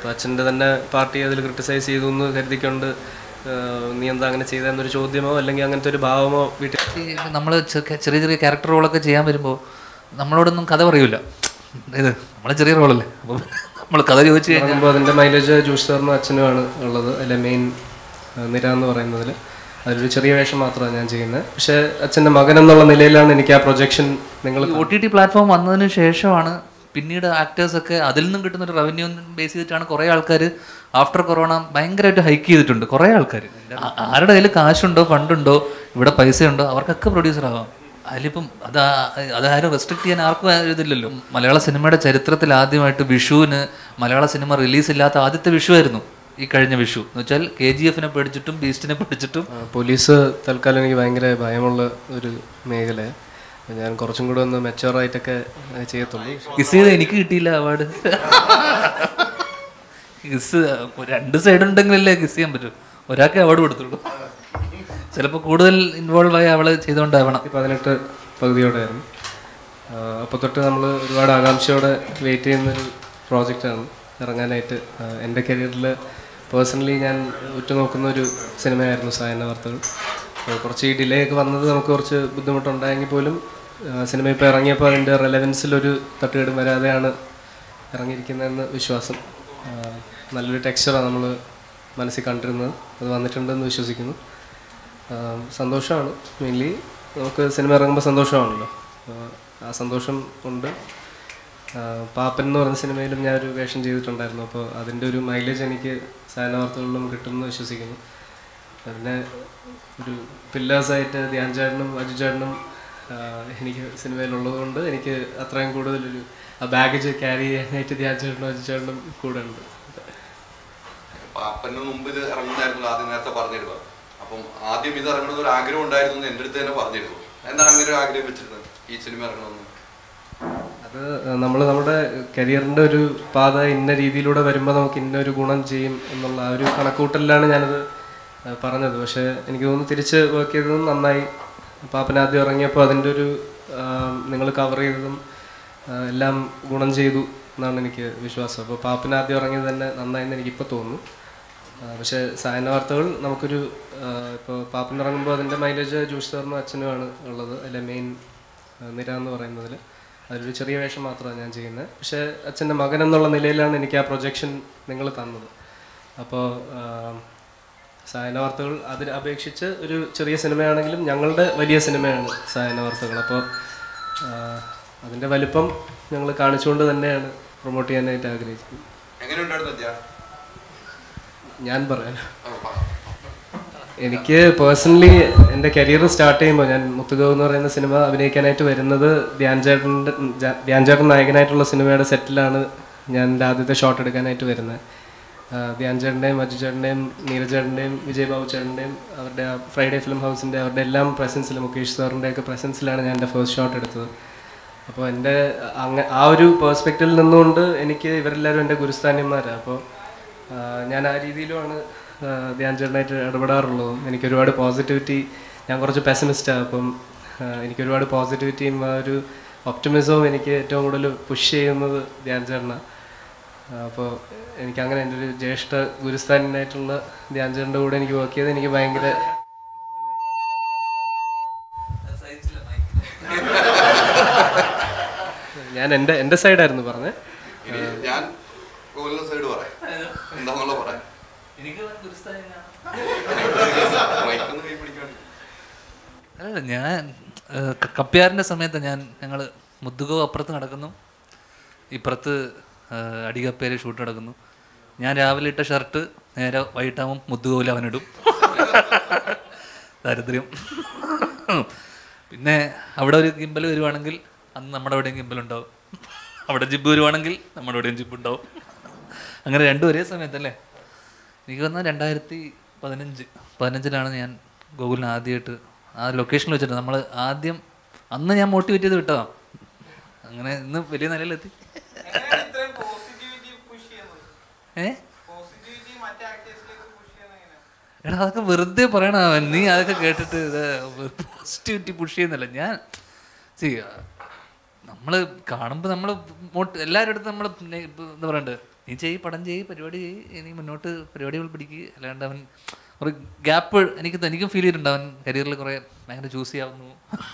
അപ്പോൾ അച്ഛൻ്റെ തന്നെ പാർട്ടി അതിൽ ക്രിട്ടിസൈസ് ചെയ്തു എന്ന് കരുതിക്കൊണ്ട് ആ, നീ എന്താ അങ്ങനെ ചെയ്തതെന്നൊരു ചോദ്യമോ അല്ലെങ്കിൽ അങ്ങനത്തെ ഒരു ഭാവമോ വീട്ടിൽ നമ്മൾ ചെറിയ ചെറിയ ക്യാരക്ടർ റോളൊക്കെ ചെയ്യാൻ വരുമ്പോൾ നമ്മളോടൊന്നും കഥ പറയൂല ഇത് നമ്മളെ ചെറിയ റോളല്ലേ അപ്പോൾ നമ്മൾ കഥ ചോദിച്ചു കഴിഞ്ഞാൽ പറയുമ്പോൾ അതിൻ്റെ മൈലേജ് ജൂസ് സാറിനും അച്ഛനുമാണ് ഉള്ളത് അതിലെ മെയിൻ നിര എന്ന് പറയുന്നതിൽ അതിലൊരു ചെറിയ വേഷം മാത്രമാണ് ഞാൻ ചെയ്യുന്നത് പക്ഷേ അച്ഛൻ്റെ മകൻ എന്നുള്ള നിലയിലാണ് എനിക്ക് ആ പ്രൊജക്ഷൻ നിങ്ങൾ ഒ ടി ടി പ്ലാറ്റ്ഫോം വന്നതിന് ശേഷമാണ് പിന്നീട് ആക്ടേഴ്സ് ഒക്കെ അതിൽ നിന്നും കിട്ടുന്ന ഒരു റവന്യൂ ബേസ് ചെയ്തിട്ടാണ് കുറേ ആൾക്കാർ ആഫ്റ്റർ കൊറോണ ഭയങ്കരമായിട്ട് ഹൈക്ക് ചെയ്തിട്ടുണ്ട് കുറേ ആൾക്കാർ ആരുടെ കയ്യിൽ കാശുണ്ടോ ഫണ്ടുണ്ടോ ഇവിടെ പൈസയുണ്ടോ അവർക്കൊക്കെ പ്രൊഡ്യൂസർ ആവാം അതിലിപ്പം അത് ആ- അതാരും റെസ്ട്രിക്ട് ചെയ്യാൻ ആർക്കും ആ ഇതില്ലല്ലോ മലയാള സിനിമയുടെ ചരിത്രത്തിൽ ആദ്യമായിട്ട് വിഷുവിന് മലയാള സിനിമ റിലീസ് ഇല്ലാത്ത ആദ്യത്തെ വിഷു ആയിരുന്നു ഈ കഴിഞ്ഞ വിഷു എന്ന് വെച്ചാൽ കെ ജി എഫിനെ പേടിച്ചിട്ടും ബീസ്റ്റിനെ പേടിച്ചിട്ടും ആ, പോലീസ് തൽക്കാലം എനിക്ക് ഭയങ്കര ഭയമുള്ള ഒരു മേഖലയാണ് ഞാൻ കുറച്ചും കൂടെ ഒന്ന് മെച്ചുവറായിട്ടൊക്കെ ചെയ്യത്തുള്ളൂ കിസ് ചെയ്ത് എനിക്ക് കിട്ടിയില്ല അവാർഡ് കിസ് രണ്ട് സൈഡ് ഉണ്ടെങ്കിലല്ലേ കിസ് ചെയ്യാൻ പറ്റൂ ഒരാൾക്ക് അവാർഡ് കൊടുത്തുള്ളൂ ചിലപ്പോൾ കൂടുതൽ ഇൻവോൾവ് ആയി അവള് ചെയ്തുകൊണ്ടാവണം ഈ പതിനെട്ട് പകുതിയോടെയായിരുന്നു അപ്പോൾ തൊട്ട് നമ്മൾ ഒരുപാട് ആകാംക്ഷയോടെ വെയിറ്റ് ചെയ്യുന്നൊരു പ്രോജക്റ്റാണ് ഇറങ്ങാനായിട്ട് ആ, എൻ്റെ കരിയറിൽ പേഴ്സണലി ഞാൻ ഉറ്റുനോക്കുന്ന ഒരു സിനിമയായിരുന്നു സായന വാർത്തകൾ അപ്പോൾ കുറച്ച് ഈ ഡിലേ ഒക്കെ വന്നത് നമുക്ക് കുറച്ച് ബുദ്ധിമുട്ടുണ്ടായെങ്കിൽ പോലും ആ, സിനിമ ഇപ്പോൾ ഇറങ്ങിയപ്പോൾ അതിൻ്റെ റെലവൻസിലൊരു തട്ടുകേടും വരാതെയാണ് ഇറങ്ങിയിരിക്കുന്നതെന്ന് വിശ്വാസം ആ, നല്ലൊരു ടെക്സ്ചറാണ് നമ്മൾ മനസ്സിൽ കണ്ടിരുന്നത് അത് വന്നിട്ടുണ്ടെന്ന് വിശ്വസിക്കുന്നു ആം, സന്തോഷമാണ് മെയിൻലി നമുക്ക് സിനിമ ഇറങ്ങുമ്പോൾ സന്തോഷമാണല്ലോ ആ, ആ സന്തോഷം ഉണ്ട് ആ, പാപ്പൻ എന്ന് പറഞ്ഞ സിനിമയിലും ഞാനൊരു വേഷം ചെയ്തിട്ടുണ്ടായിരുന്നു അപ്പോൾ അതിൻ്റെ ഒരു മൈലേജ് എനിക്ക് സായന വാർത്തകളിലും കിട്ടുമെന്ന് വിശ്വസിക്കുന്നു പിന്നെ ഒരു പില്ലേഴ്സായിട്ട് ധ്യാൻ ചേട്ടനും അജു ചേട്ടനും ആ, എനിക്ക് സിനിമയിലുള്ളത് കൊണ്ട് എനിക്ക് അത്രയും കൂടുതലൊരു ആ ബാഗേജ് ക്യാരി ചെയ്യാനായിട്ട് ധ്യാൻ ചേട്ടനും അജു ചേട്ടനും കൂടെ ഉണ്ട് പാപ്പന് മുമ്പ് ഇത് ഇറങ്ങുന്നായിരുന്നു ആദ്യം നേരത്തെ പറഞ്ഞിരുന്നത് അപ്പം ആദ്യം ഇത് ഇറങ്ങണമെന്ന് ഒരു ആഗ്രഹം ഉണ്ടായിരുന്നു എന്ന് എൻ്റെ അടുത്ത് തന്നെ പറഞ്ഞിരുന്നു എന്താണ് അങ്ങനെ ഒരു ആഗ്രഹം വെച്ചിരുന്നത് ഈ സിനിമ ഇറങ്ങണമെന്ന് അത് നമ്മൾ നമ്മുടെ കരിയറിൻ്റെ ഒരു പാത ഇന്ന രീതിയിലൂടെ വരുമ്പോൾ നമുക്ക് ഇന്ന ഒരു ഗുണം ചെയ്യും എന്നുള്ള ആ ഒരു കണക്കൂട്ടലിലാണ് ഞാനത് ആ, പറഞ്ഞത് പക്ഷേ എനിക്ക് തോന്നുന്നു തിരിച്ച് വർക്ക് ചെയ്തതും നന്നായി പാപ്പൻ ആദ്യം ഇറങ്ങിയപ്പോൾ അതിൻ്റെ ഒരു നിങ്ങൾ കവർ ചെയ്തതും ആ, എല്ലാം ഗുണം ചെയ്തു എന്നാണ് എനിക്ക് വിശ്വാസം അപ്പോൾ പാപ്പൻ ആദ്യം ഇറങ്ങിയത് തന്നെ നന്നായെന്ന് എനിക്കിപ്പോൾ തോന്നുന്നു ആ, പക്ഷേ സായന വാർത്തകൾ നമുക്കൊരു ഇപ്പോൾ പാപ്പൻ ഇറങ്ങുമ്പോൾ അതിൻ്റെ മൈലേജ് ജൂസ് സാറിനും അച്ഛനുമാണ് ഉള്ളത് അതിലെ മെയിൻ നിര എന്ന് പറയുന്നതിൽ അതിലൊരു ചെറിയ വേഷം മാത്രമാണ് ഞാൻ ചെയ്യുന്നത് പക്ഷേ അച്ഛൻ്റെ മകൻ എന്നുള്ള നിലയിലാണ് എനിക്ക് ആ പ്രൊജക്ഷൻ നിങ്ങൾ തന്നത് അപ്പോൾ സായന വാർത്തകൾ അതിനെ അപേക്ഷിച്ച് ഒരു ചെറിയ സിനിമയാണെങ്കിലും ഞങ്ങളുടെ വലിയ സിനിമയാണ് സായന വാർത്തകൾ അപ്പോൾ അതിൻ്റെ വലിപ്പം ഞങ്ങൾ കാണിച്ചുകൊണ്ട് തന്നെയാണ് പ്രൊമോട്ട് ചെയ്യാനായിട്ട് ആഗ്രഹിക്കുന്നത് എങ്ങനെയുണ്ടായിരുന്നു അധ്യാ ഞാൻ പറയാൻ എനിക്ക് പേഴ്സണലി എൻ്റെ കരിയർ സ്റ്റാർട്ട് ചെയ്യുമ്പോൾ ഞാൻ മുത്തുകവ് എന്ന് പറയുന്ന സിനിമ അഭിനയിക്കാനായിട്ട് വരുന്നത് ധ്യാൻ ചേട്ടൻ്റെ ധ്യാൻ ചേട്ടൻ നായകനായിട്ടുള്ള സിനിമയുടെ സെറ്റിലാണ് ഞാൻ എൻ്റെ ആദ്യത്തെ ഷോട്ട് എടുക്കാനായിട്ട് വരുന്നത് ആ, ധ്യാൻ ചേട്ടൻ്റെയും അജു ചേട്ടൻ്റെയും നീരജ് ചേട്ടൻ്റെയും വിജയ് ബാബു ചേട്ടൻ്റെയും അവരുടെ ആ ഫ്രൈഡേ ഫിലിം ഹൗസിൻ്റെ അവരുടെ എല്ലാം പ്രസൻസിൽ മുകേഷ് സാറിൻ്റെ ഒക്കെ പ്രസൻസിലാണ് ഞാൻ എൻ്റെ ഫസ്റ്റ് ഷോട്ട് എടുത്തത് അപ്പോൾ എൻ്റെ അങ്ങ ആ ഒരു പേഴ്സ്പെക്റ്റിവിൽ നിന്നുകൊണ്ട് എനിക്ക് ഇവരെല്ലാവരും എൻ്റെ ഗുരുസ്ഥാന്യന്മാരാണ് അപ്പോൾ ആ, ഞാൻ ആ രീതിയിലുമാണ് ആ, ധ്യാൻ ചേട്ടനായിട്ട് ഇടപെടാറുള്ളതും എനിക്ക് ഒരുപാട് പോസിറ്റിവിറ്റി ഞാൻ കുറച്ച് പെസമിസ്റ്റാണ് അപ്പം ആ, എനിക്ക് ഒരുപാട് പോസിറ്റിവിറ്റിയും ആ ഒരു ഒപ്റ്റിമിസവും എനിക്ക് ഏറ്റവും കൂടുതൽ പുഷ് ചെയ്യുന്നത് ധ്യാൻ ചേട്ടനാണ് അപ്പോൾ എനിക്ക് അങ്ങനെ എൻ്റെ ഒരു ജ്യേഷ്ഠ ഗുരുസ്ഥാനായിട്ടുള്ള ധ്യാൻ ചേട്ടൻ്റെ കൂടെ എനിക്ക് വർക്ക് ചെയ്ത് എനിക്ക് ഭയങ്കര ഞാൻ എൻ്റെ എൻ്റെ സൈഡായിരുന്നു പറഞ്ഞത് ഇനി ഞാൻ ഗോകുലിന്റെ സൈഡ് പറയാം എന്താന്നുള്ള പറയാം മൈക്കൊന്ന് കൈ പിടിക്കാൻ അല്ല ഞാൻ ഏഹ്, ക- കപ്പ്യാറിൻ്റെ സമയത്ത് ഞാൻ ഞങ്ങൾ മുദ്ദുകോ അപ്പുറത്ത് നടക്കുന്നു ഇപ്പുറത്ത് ഏഹ്, അടികപ്പേര് ഷൂട്ട് നടക്കുന്നു ഞാൻ രാവിലെ ഇട്ട ഷർട്ട് നേരെ വൈകിട്ടാകുമ്പോൾ മുദ്ദുകോയിൽ അവനിടും ദാരിദ്ര്യം പിന്നെ അവിടെ ഒരു ഗിമ്പൽ വരുവാണെങ്കിൽ അന്ന് നമ്മുടെ അവിടെയും ഗിമ്പൽ ഉണ്ടാവും അവിടെ ജിബ് വരുവാണെങ്കിൽ നമ്മുടെ അവിടെയും ജിബ് ഉണ്ടാവും അങ്ങനെ രണ്ടും ഒരേ സമയത്തല്ലേ എനിക്ക് വന്നാൽ രണ്ടായിരത്തി പതിനഞ്ച് പതിനഞ്ചിലാണ് ഞാൻ ഗൂഗിളിന് ആദ്യമായിട്ട് ആ ലൊക്കേഷനിൽ വെച്ചിട്ട് നമ്മൾ ആദ്യം അന്ന് ഞാൻ മോട്ടിവേറ്റ് ചെയ്ത് വിട്ടതാണ് അങ്ങനെ ഇന്ന് വലിയ നിലയിലെത്തി ഏ എടാ അതൊക്കെ വെറുതെ പറയണ അവൻ നീ അതൊക്കെ കേട്ടിട്ട് ഇത് പോസിറ്റിവിറ്റി പുഷ് ചെയ്യുന്നില്ല ഞാൻ സി നമ്മൾ കാണുമ്പോൾ നമ്മൾ മോട്ട് എല്ലാവരുടെ അടുത്തും നമ്മൾ എന്താ പറയണ്ടത് നീ ചെയ്യ് പടം ചെയ്യ് പരിപാടി ചെയ്യ് നീ മുന്നോട്ട് പരിപാടികൾ പിടിക്കുക അല്ലാണ്ട് അവൻ ഒരു ഗ്യാപ്പ് എനിക്ക് എനിക്കും ഫീൽ ചെയ്തിട്ടുണ്ട് അവൻ കരിയറിൽ കുറേ ഭയങ്കര ചൂസ് ചെയ്യാവുന്നു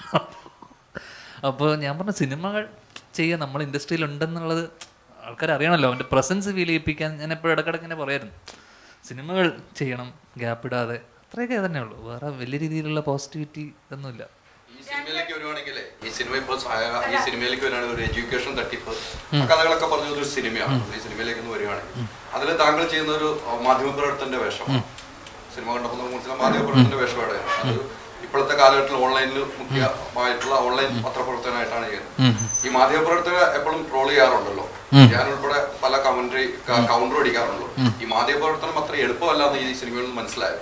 അപ്പോൾ ഞാൻ പറഞ്ഞ സിനിമകൾ ചെയ്യാൻ നമ്മൾ ഇൻഡസ്ട്രിയിൽ ഉണ്ടെന്നുള്ളത് ആൾക്കാർ അറിയണമല്ലോ അവൻ്റെ പ്രസൻസ് ഫീൽ ചെയ്യിപ്പിക്കാൻ ഞാൻ എപ്പോഴും ഇടക്കിടക്ക് ഇങ്ങനെ പറയായിരുന്നു സിനിമകൾ ചെയ്യണം ഗ്യാപ്പ് ഇടാതെ അത്രയൊക്കെ തന്നെ ഉള്ളൂ വേറെ വലിയ രീതിയിലുള്ള പോസിറ്റിവിറ്റി ഇതൊന്നുമില്ല ഈ സിനിമയിലേക്ക് വരുവാണെങ്കിൽ ഈ സിനിമ ഇപ്പോൾ സായ- ഈ സിനിമയിലേക്ക് വരുവാണെങ്കിൽ ഒരു എഡ്യൂക്കേഷൻ തട്ടിപ്പ് ആ കഥകളൊക്കെ പറഞ്ഞ ഒരു സിനിമയാണ് ഈ സിനിമയിലേക്ക് ഒന്ന് വരികയാണെങ്കിൽ അതിൽ താങ്കൾ ചെയ്യുന്ന ഒരു മാധ്യമപ്രവർത്തന്റെ വേഷമാണ് സിനിമ കണ്ടപ്പോൾ നമുക്ക് മനസ്സിലാവും മാധ്യമപ്രവർത്തന്റെ വേഷമാണ് അത് ഇപ്പോഴത്തെ കാലഘട്ടത്തിൽ ഓൺലൈനിൽ മുഖ്യമായിട്ടുള്ള ഓൺലൈൻ പത്രപ്രവർത്തനമായിട്ടാണ് ചെയ്യുന്നത് ഈ മാധ്യമപ്രവർത്തകർ എപ്പോഴും ട്രോൾ ചെയ്യാറുണ്ടല്ലോ ഞാൻ ഉൾപ്പെടെ പല കമന്ററി കൗണ്ടർ അടിക്കാറുണ്ടല്ലോ ഈ മാധ്യമപ്രവർത്തനം അത്ര എളുപ്പമല്ലാന്ന് ഈ സിനിമയിൽ നിന്ന് മനസ്സിലായത്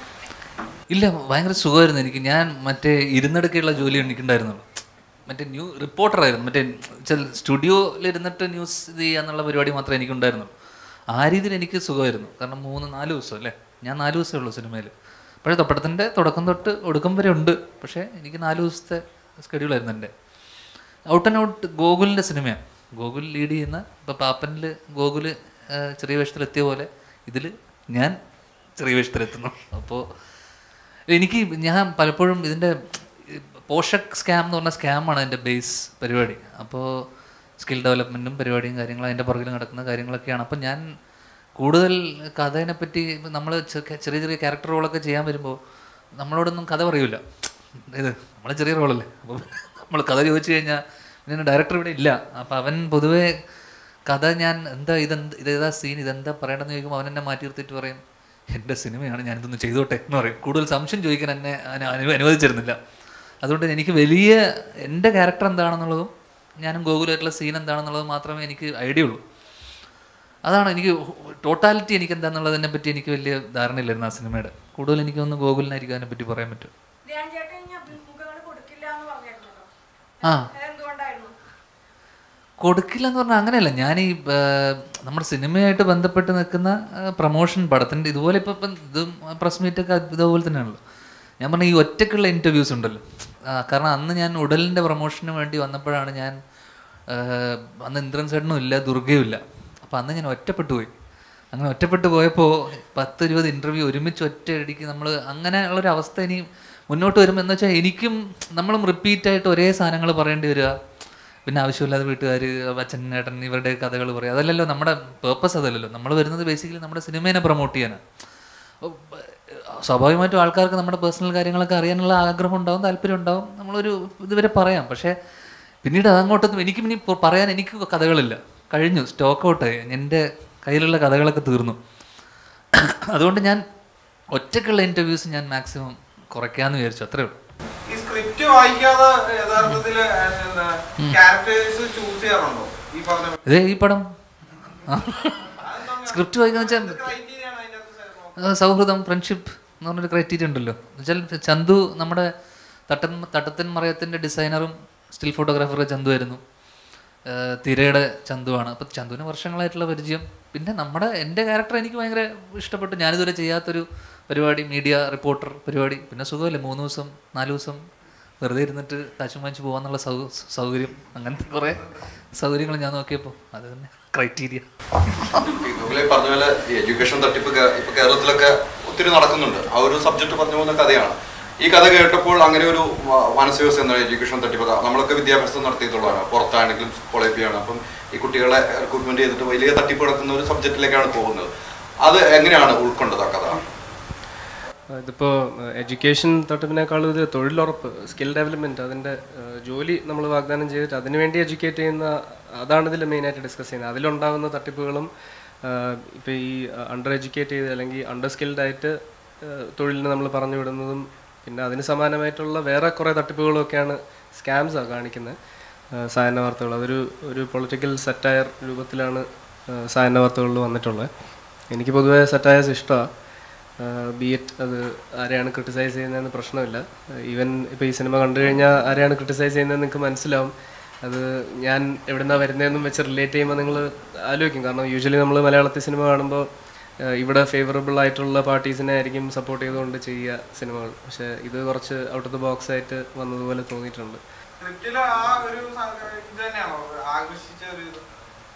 ഇല്ല ഭയങ്കര സുഖമായിരുന്നു എനിക്ക് ഞാൻ മറ്റേ ഇരുന്നിടയ്ക്കുള്ള ജോലി എനിക്കുണ്ടായിരുന്നുള്ളൂ മറ്റേ ന്യൂ റിപ്പോർട്ടറായിരുന്നു മറ്റേ ചില സ്റ്റുഡിയോയിൽ ഇരുന്നിട്ട് ന്യൂസ് ഇത് ചെയ്യാന്നുള്ള പരിപാടി മാത്രമേ എനിക്കുണ്ടായിരുന്നുള്ളൂ ആ രീതിയിൽ എനിക്ക് സുഖമായിരുന്നു കാരണം മൂന്ന് നാല് ദിവസം അല്ലേ ഞാൻ നാല് ദിവസമേ ഉള്ളൂ സിനിമയിൽ പക്ഷേ തൊപ്പടത്തിൻ്റെ തുടക്കം തൊട്ട് ഒടുക്കം വരെ ഉണ്ട് പക്ഷേ എനിക്ക് നാല് ദിവസത്തെ സ്കെഡ്യൂളായിരുന്നു എൻ്റെ ഔട്ട് ആൻഡ് ഔട്ട് ഗോകുലിൻ്റെ സിനിമയാണ് ഗോകുൽ ലീഡ് ചെയ്യുന്ന ഇപ്പോൾ പാപ്പനിൽ ഗോകുൽ ചെറിയ വേഷത്തിലെത്തിയ പോലെ ഇതിൽ ഞാൻ ചെറിയ വേഷത്തിലെത്തുന്നു അപ്പോൾ എനിക്ക് ഞാൻ പലപ്പോഴും ഇതിൻ്റെ പോഷക് സ്കാം എന്ന് പറഞ്ഞ സ്കാമാണ് എൻ്റെ ബേസ് പരിപാടി അപ്പോൾ സ്കിൽ ഡെവലപ്മെൻറ്റും പരിപാടിയും കാര്യങ്ങളും അതിൻ്റെ പുറകിൽ നടക്കുന്ന കാര്യങ്ങളൊക്കെയാണ് അപ്പം ഞാൻ കൂടുതൽ കഥേനെ പറ്റി നമ്മൾ ചെറിയ ചെറിയ ക്യാരക്ടർ റോളൊക്കെ ചെയ്യാൻ വരുമ്പോൾ നമ്മളോടൊന്നും കഥ പറയൂല ഇത് നമ്മൾ ചെറിയ റോളല്ലേ അപ്പോൾ നമ്മൾ കഥ ചോദിച്ചു കഴിഞ്ഞാൽ പിന്നെ ഡയറക്ടർ ഇവിടെ ഇല്ല അപ്പോൾ അവൻ പൊതുവേ കഥ ഞാൻ എന്താ ഇതെന്ത് ഇതേതാ സീൻ ഇതെന്താ പറയണമെന്ന് ചോദിക്കുമ്പോൾ അവൻ എന്നെ മാറ്റി നിർത്തിയിട്ട് പറയും എൻ്റെ സിനിമയാണ് ഞാനിതൊന്ന് ചെയ്തോട്ടെ എന്ന് പറയും കൂടുതൽ സംശയം ചോദിക്കാൻ എന്നെ അനു അനു- അനുവദിച്ചിരുന്നില്ല അതുകൊണ്ട് എനിക്ക് വലിയ എൻ്റെ ക്യാരക്ടർ എന്താണെന്നുള്ളതും ഞാനും ഗോകുലായിട്ടുള്ള സീൻ എന്താണെന്നുള്ളതും മാത്രമേ എനിക്ക് ഐഡിയ ഉള്ളൂ അതാണ് എനിക്ക് ടോട്ടാലിറ്റി എനിക്ക് എന്താണെന്നുള്ളതിനെ പറ്റി എനിക്ക് വലിയ ധാരണയില്ലായിരുന്നു ആ സിനിമയുടെ കൂടുതൽ എനിക്കൊന്ന് ഗോകുലിനായിരിക്കും അതിനെ പറ്റി പറയാൻ പറ്റും ധ്യാൻ ചേട്ടൻ ഇനി അഭിമുഖങ്ങൾ കൊടുക്കില്ല എന്ന് പറഞ്ഞിരുന്നല്ലോ ആ അതെന്തുകൊണ്ടായിരുന്നു കൊടുക്കില്ല എന്ന് പറഞ്ഞാൽ അങ്ങനെയല്ല ഞാൻ ഈ ആ, നമ്മുടെ സിനിമയായിട്ട് ബന്ധപ്പെട്ട് നിൽക്കുന്ന പ്രൊമോഷൻ പടത്തിൻ്റെ ഇതുപോലെ ഇപ്പം ഇപ്പം ഇതും പ്രസ് മീറ്റൊക്കെ ഇതുപോലെ തന്നെയാണല്ലോ ഞാൻ പറഞ്ഞ ഈ ഒറ്റക്കുള്ള ഇൻ്റർവ്യൂസ് ഉണ്ടല്ലോ ആ, കാരണം അന്ന് ഞാൻ ഉടലിൻ്റെ പ്രൊമോഷന് വേണ്ടി വന്നപ്പോഴാണ് ഞാൻ ആ, അന്ന് ഇന്ദ്രൻ സേട്ടനും ഇല്ല ദുർഗയും ഇല്ല അപ്പോൾ അന്ന് ഞാൻ ഒറ്റപ്പെട്ടു പോയി അങ്ങനെ ഒറ്റപ്പെട്ടു പോയപ്പോൾ പത്ത് ഇരുപത് ഇൻ്റർവ്യൂ ഒരുമിച്ച് ഒറ്റ അടിക്ക് നമ്മൾ അങ്ങനെ ഉള്ളൊരു അവസ്ഥ ഇനി മുന്നോട്ട് വരുമ്പോൾ എന്ന് വെച്ചാൽ എനിക്കും നമ്മളും റിപ്പീറ്റായിട്ട് ഒരേ സാധനങ്ങൾ പറയേണ്ടി വരിക പിന്നെ ആവശ്യമില്ലാതെ വീട്ടുകാർ അച്ഛൻ ഏട്ടൻ ഇവരുടെ കഥകൾ പറയും അതല്ലല്ലോ നമ്മുടെ പേർപ്പസ് അതല്ലല്ലോ നമ്മൾ വരുന്നത് ബേസിക്കലി നമ്മുടെ സിനിമേനെ പ്രൊമോട്ട് ചെയ്യാനാണ് അപ്പൊ, ഏഹ്, സ്വാഭാവികമായിട്ടും ആൾക്കാർക്ക് നമ്മുടെ പേഴ്സണൽ കാര്യങ്ങളൊക്കെ അറിയാനുള്ള ആഗ്രഹം ഉണ്ടാവും താല്പര്യം ഉണ്ടാവും നമ്മളൊരു ഇതുവരെ പറയാം പക്ഷേ പിന്നീട് അതങ്ങോട്ടൊന്നും എനിക്ക് ഇനി ഇപ്പൊ പറയാൻ എനിക്ക് കഥകളില്ല കഴിഞ്ഞു സ്റ്റോക്ക് ഔട്ടായി എൻ്റെ കയ്യിലുള്ള കഥകളൊക്കെ തീർന്നു അതുകൊണ്ട് ഞാൻ ഒറ്റയ്ക്കുള്ള ഇൻ്റർവ്യൂസ് ഞാൻ മാക്സിമം കുറയ്ക്കാമെന്ന് വിചാരിച്ചു അത്രേ ഉള്ളൂ ഈ സ്ക്രിപ്റ്റ് വായിക്കാതെ യഥാർത്ഥത്തില് ക്യാരക്ടേഴ്സ് ചൂസ് ചെയ്യാറുണ്ടോ ഈ പറഞ്ഞ ഇതേ ഈ പടം സ്ക്രിപ്റ്റ് വായിക്കാന്ന് വെച്ചാൽ ക്രൈറ്റീരിയ ആണ് അതിന്റെ അകത്ത് ആ, സൗഹൃദം ഫ്രണ്ട്ഷിപ്പ് എന്ന് പറഞ്ഞൊരു ക്രൈറ്റീരിയ ഉണ്ടല്ലോ എന്നുവെച്ചാൽ ചന്തു നമ്മുടെ തട്ടൻ തട്ടത്തൻ മറയത്തിൻ്റെ ഡിസൈനറും സ്റ്റിൽ ഫോട്ടോഗ്രാഫറുടെ ചന്തു ആയിരുന്നു ആ, തിരയുടെ ചന്തുവാണ് അപ്പം ചന്തുവിന് വർഷങ്ങളായിട്ടുള്ള പരിചയം പിന്നെ നമ്മുടെ എൻ്റെ ക്യാരക്ടർ എനിക്ക് ഭയങ്കര ഇഷ്ടപ്പെട്ടു ഞാനിതുവരെ ചെയ്യാത്തൊരു പരിപാടി മീഡിയ റിപ്പോർട്ടർ പരിപാടി പിന്നെ സുഖമല്ലേ മൂന്ന് ദിവസം നാല് ദിവസം വെറുതെ ഇരുന്നിട്ട് കാശും വാങ്ങിച്ച് പോകാന്നുള്ള സൗ സൗകര്യം അങ്ങനത്തെ കുറേ സൗകര്യങ്ങൾ ഞാൻ നോക്കിയപ്പോൾ അത് തന്നെ ക്രൈറ്റീരിയ ഈ ഗൂഗിളിൽ പറഞ്ഞ പോലെ ഈ എഡ്യൂക്കേഷൻ തട്ടിപ്പ് കേ- ഇപ്പൊ കേരളത്തിലൊക്കെ ഒത്തിരി നടക്കുന്നുണ്ട് ആ ഒരു സബ്ജക്ട് പറഞ്ഞു പോകുന്ന കഥയാണ് ഈ കഥ കേട്ടപ്പോൾ അങ്ങനെ ഒരു വ- മാനസികാവസ്ഥ എന്താണ് എഡ്യൂക്കേഷൻ തട്ടിപ്പ് ക- നമ്മളൊക്കെ വിദ്യാഭ്യാസം നടത്തിയിട്ടുള്ളതാണ് പുറത്താണെങ്കിലും കോളേജിലാണ് അപ്പം ഈ കുട്ടികളെ റിക്രൂട്ട്മെന്റ് ചെയ്തിട്ട് വലിയ തട്ടിപ്പ് നടത്തുന്ന ഒരു സബ്ജക്റ്റിലേക്കാണ് പോകുന്നത് അത് എങ്ങനെയാണ് ഉൾക്കൊണ്ടത് ആ കഥ ഇതിപ്പോൾ എഡ്യൂക്കേഷൻ തട്ടിപ്പിനേക്കാളും ഇത് തൊഴിലുറപ്പ് സ്കിൽ ഡെവലപ്മെൻറ്റ് അതിൻ്റെ ഏഹ്, ജോലി നമ്മൾ വാഗ്ദാനം ചെയ്തിട്ട് അതിനുവേണ്ടി എഡ്യൂക്കേറ്റ് ചെയ്യുന്ന അതാണ് ഇതിൽ മെയിനായിട്ട് ഡിസ്കസ് ചെയ്യുന്നത് അതിലുണ്ടാകുന്ന തട്ടിപ്പുകളും ഇപ്പോൾ ഈ അണ്ടർ എഡ്യൂക്കേറ്റ് ചെയ്ത് അല്ലെങ്കിൽ അണ്ടർ സ്കിൽഡ് ആയിട്ട് ഏഹ്, തൊഴിലിന് നമ്മൾ പറഞ്ഞു വിടുന്നതും പിന്നെ അതിന് സമാനമായിട്ടുള്ള വേറെ കുറേ തട്ടിപ്പുകളൊക്കെയാണ് സ്കാംസാണ് കാണിക്കുന്നത് സായന വാർത്തകൾ അതൊരു ഒരു പൊളിറ്റിക്കൽ സറ്റയർ രൂപത്തിലാണ് ഏഹ്, സായന വാർത്തകളിൽ വന്നിട്ടുള്ളത് എനിക്ക് പൊതുവേ സറ്റയേഴ്സ് ഇഷ്ടമാണ് ബി എറ്റ് അത് ആരെയാണ് ക്രിട്ടിസൈസ് ചെയ്യുന്നതെന്ന് പ്രശ്നമില്ല ഈവൻ ഇപ്പോൾ ഈ സിനിമ കണ്ടു കഴിഞ്ഞാൽ ആരെയാണ് ക്രിട്ടിസൈസ് ചെയ്യുന്നതെന്ന് നിങ്ങൾക്ക് മനസ്സിലാവും അത് ഞാൻ എവിടുന്നാണ് വരുന്നതെന്നും വെച്ച് റിലേറ്റ് ചെയ്യുമ്പോൾ നിങ്ങൾ ആലോചിക്കും കാരണം യൂഷ്വലി നമ്മൾ മലയാളത്തിൽ സിനിമ കാണുമ്പോൾ ഏഹ് ഇവിടെ ഫേവറബിൾ ആയിട്ടുള്ള പാർട്ടീസിനെ ആയിരിക്കും സപ്പോർട്ട് ചെയ്തുകൊണ്ട് ചെയ്യുക സിനിമകൾ പക്ഷേ ഇത് കുറച്ച് ഔട്ട് ഓഫ് ദ ബോക്സ് ആയിട്ട് വന്നതുപോലെ തോന്നിയിട്ടുണ്ട് സ്ക്രിപ്റ്റില് ആ ഒരു സ- ഇത് തന്നെയാണോ ആകർഷിച്ച ഒരു ഇത്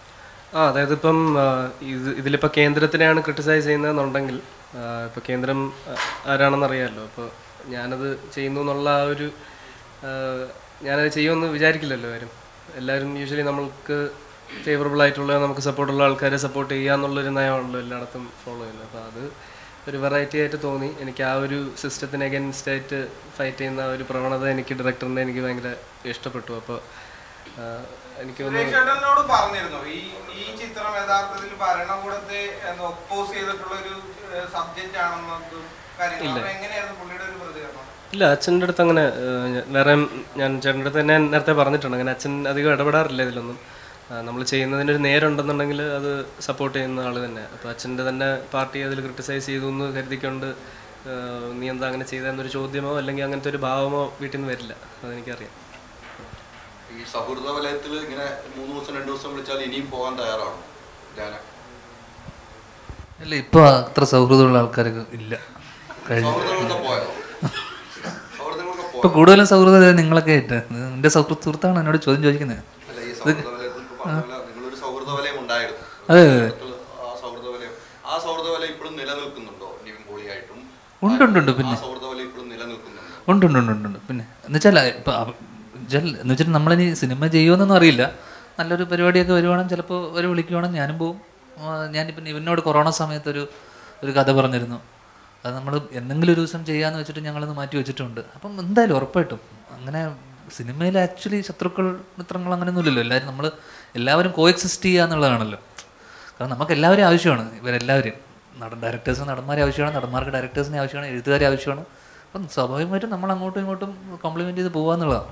ആ അതായത് ഇപ്പം ആ, ഇത് ഇതിലിപ്പോൾ കേന്ദ്രത്തിനെയാണ് ക്രിട്ടിസൈസ് ചെയ്യുന്നതെന്നുണ്ടെങ്കിൽ ആ, ഇപ്പോൾ കേന്ദ്രം ആ, ആരാണെന്ന് അറിയാമല്ലോ അപ്പോൾ ഞാനത് ചെയ്യുന്നു എന്നുള്ള ആ ഒരു ആ, ഞാനത് ചെയ്യുമെന്ന് വിചാരിക്കില്ലല്ലോ ആരും എല്ലാവരും യൂഷ്വലി നമ്മൾക്ക് ഫേവറബിൾ ആയിട്ടുള്ള നമുക്ക് സപ്പോർട്ടുള്ള ആൾക്കാരെ സപ്പോർട്ട് ചെയ്യുക എന്നുള്ളൊരു നയമാണല്ലോ എല്ലായിടത്തും ഫോളോ ചെയ്യുന്നത് അപ്പോൾ അത് ഒരു വെറൈറ്റി ആയിട്ട് തോന്നി എനിക്ക് ആ ഒരു സിസ്റ്റത്തിന് അഗൻസ്റ്റ് ആയിട്ട് ഫൈറ്റ് ചെയ്യുന്ന ആ ഒരു പ്രവണത എനിക്ക് ഡയറക്ടറിനെ എനിക്ക് ഭയങ്കര ഇഷ്ടപ്പെട്ടു അപ്പോൾ എനിക്ക് തോന്നുന്നു സുരേഷ് ചേട്ടനോട് പറഞ്ഞിരുന്നു ഈ ഈ ചിത്രം യഥാർത്ഥത്തിൽ ഭരണകൂടത്തെ ഒപ്പോസ് ചെയ്തിട്ടുള്ള ഒരു സബ്ജക്റ്റ് ആണെന്നൊക്കെ കാര്യങ്ങൾ അപ്പൊ എങ്ങനെയായിരുന്നു പുള്ളിയുടെ ഒരു പ്രതികരണം ഇല്ല അച്ഛൻ്റെ അടുത്ത് അങ്ങനെ ഏഹ്, ഞ- വേറെ ഞാൻ ചേട്ടൻ്റെ അടുത്ത് തന്നെ നേരത്തെ പറഞ്ഞിട്ടുണ്ട് അങ്ങനെ അച്ഛൻ അധികം ഇടപെടാറില്ല ഇതിലൊന്നും നമ്മൾ ചെയ്യുന്നതിനൊരു നേരുണ്ടെന്നുണ്ടെങ്കിൽ അത് സപ്പോർട്ട് ചെയ്യുന്ന ആൾ തന്നെ അപ്പോൾ അച്ഛൻ്റെ തന്നെ പാർട്ടി അതിൽ ക്രിട്ടിസൈസ് ചെയ്തു എന്ന് കരുതിക്കൊണ്ട് ഏഹ്, നീ എന്താ അങ്ങനെ ചെയ്തതെന്നൊരു ചോദ്യമോ അല്ലെങ്കിൽ അങ്ങനത്തെ ഒരു ഭാവമോ വീട്ടിൽ നിന്ന് വരില്ല അതെനിക്കറിയാം ഈ സൗഹൃദ വലയത്തിൽ ഇങ്ങനെ മൂന്ന് ദിവസം രണ്ടു ദിവസം വിളിച്ചാൽ ഇനിയും പോകാൻ തയ്യാറാണോ ധ്യാന അല്ല ഇപ്പൊ അത്ര സൗഹൃദമുള്ള ആൾക്കാരൊക്കെ ഇല്ല കഴിഞ്ഞു സൗഹൃദങ്ങളൊക്കെ പോയോ സൗഹൃദങ്ങളൊക്കെ പോയോ ഇപ്പൊ കൂടുതലും സൗഹൃദം നിങ്ങളൊക്കെ ആയിട്ട് എന്റെ സൗഹൃദ സുഹൃത്താണ് എന്നോട് ചോദ്യം ചോദിക്കുന്നത് അല്ല ഈ സൗഹൃദ വലയത്തിൽ ഇപ്പൊ പറഞ്ഞല്ലോ, നിങ്ങളൊരു സൗഹൃദ വലയം ഉണ്ടായിരുന്നു അതെ, അതെ. ആ സൗഹൃദ വലയം ആ സൗഹൃദ വലയം ഇപ്പോഴും നിലനിൽക്കുന്നുണ്ടോ നിവിൻ പോളിയായിട്ടും ഉണ്ട്, ഉണ്ട്, ഉണ്ട്, പിന്നെ. ആ സൗഹൃദ വലയം ഇപ്പോഴും നിലനിൽക്കുന്നുണ്ടോ ഉണ്ട് ഉണ്ട് ഉണ്ട് ഉണ്ട് ഉണ്ട് പിന്നെ എന്നുവെച്ചാൽ ഇപ്പൊ അവ- എന്നുവെച്ചാൽ എന്നുവെച്ചാൽ നമ്മളിനി സിനിമ ചെയ്യുമെന്നൊന്നും അറിയില്ല നല്ലൊരു പരിപാടിയൊക്കെ വരുവാണെങ്കിൽ ചിലപ്പോൾ ഒരു വിളിക്കുവാണെങ്കിൽ ഞാനും പോവും ആ, ഞാനിപ്പം ഇവനോട് കൊറോണ സമയത്ത് ഒരു ഒരു കഥ പറഞ്ഞിരുന്നു അത് നമ്മൾ എന്തെങ്കിലും ഒരു ദിവസം ചെയ്യാന്ന് വെച്ചിട്ട് ഞങ്ങളത് മാറ്റി വെച്ചിട്ടുണ്ട് അപ്പം എന്തായാലും ഉറപ്പായിട്ടും അങ്ങനെ സിനിമയിൽ ആക്ച്വലി ശത്രുക്കൾ മിത്രങ്ങൾ അങ്ങനെയൊന്നുമില്ലല്ലോ എല്ലാവരും നമ്മൾ എല്ലാവരും കോ എക്സിസ്റ്റ് ചെയ്യുക എന്നുള്ളതാണല്ലോ കാരണം നമുക്ക് എല്ലാവരും ആവശ്യമാണ് ഇവരെല്ലാവരും നടൻ ഡയറക്ടേഴ്സിന് നടന്മാരെ ആവശ്യമാണ് നടന്മാർക്ക് ഡയറക്ടേഴ്സിനെ ആവശ്യമാണ് എഴുത്തുകാരെ ആവശ്യമാണ് അപ്പം സ്വാഭാവികമായിട്ടും നമ്മൾ അങ്ങോട്ടും ഇങ്ങോട്ടും കോംപ്ലിമെന്റ് ചെയ്ത് പോവുക എന്നുള്ളതാണ്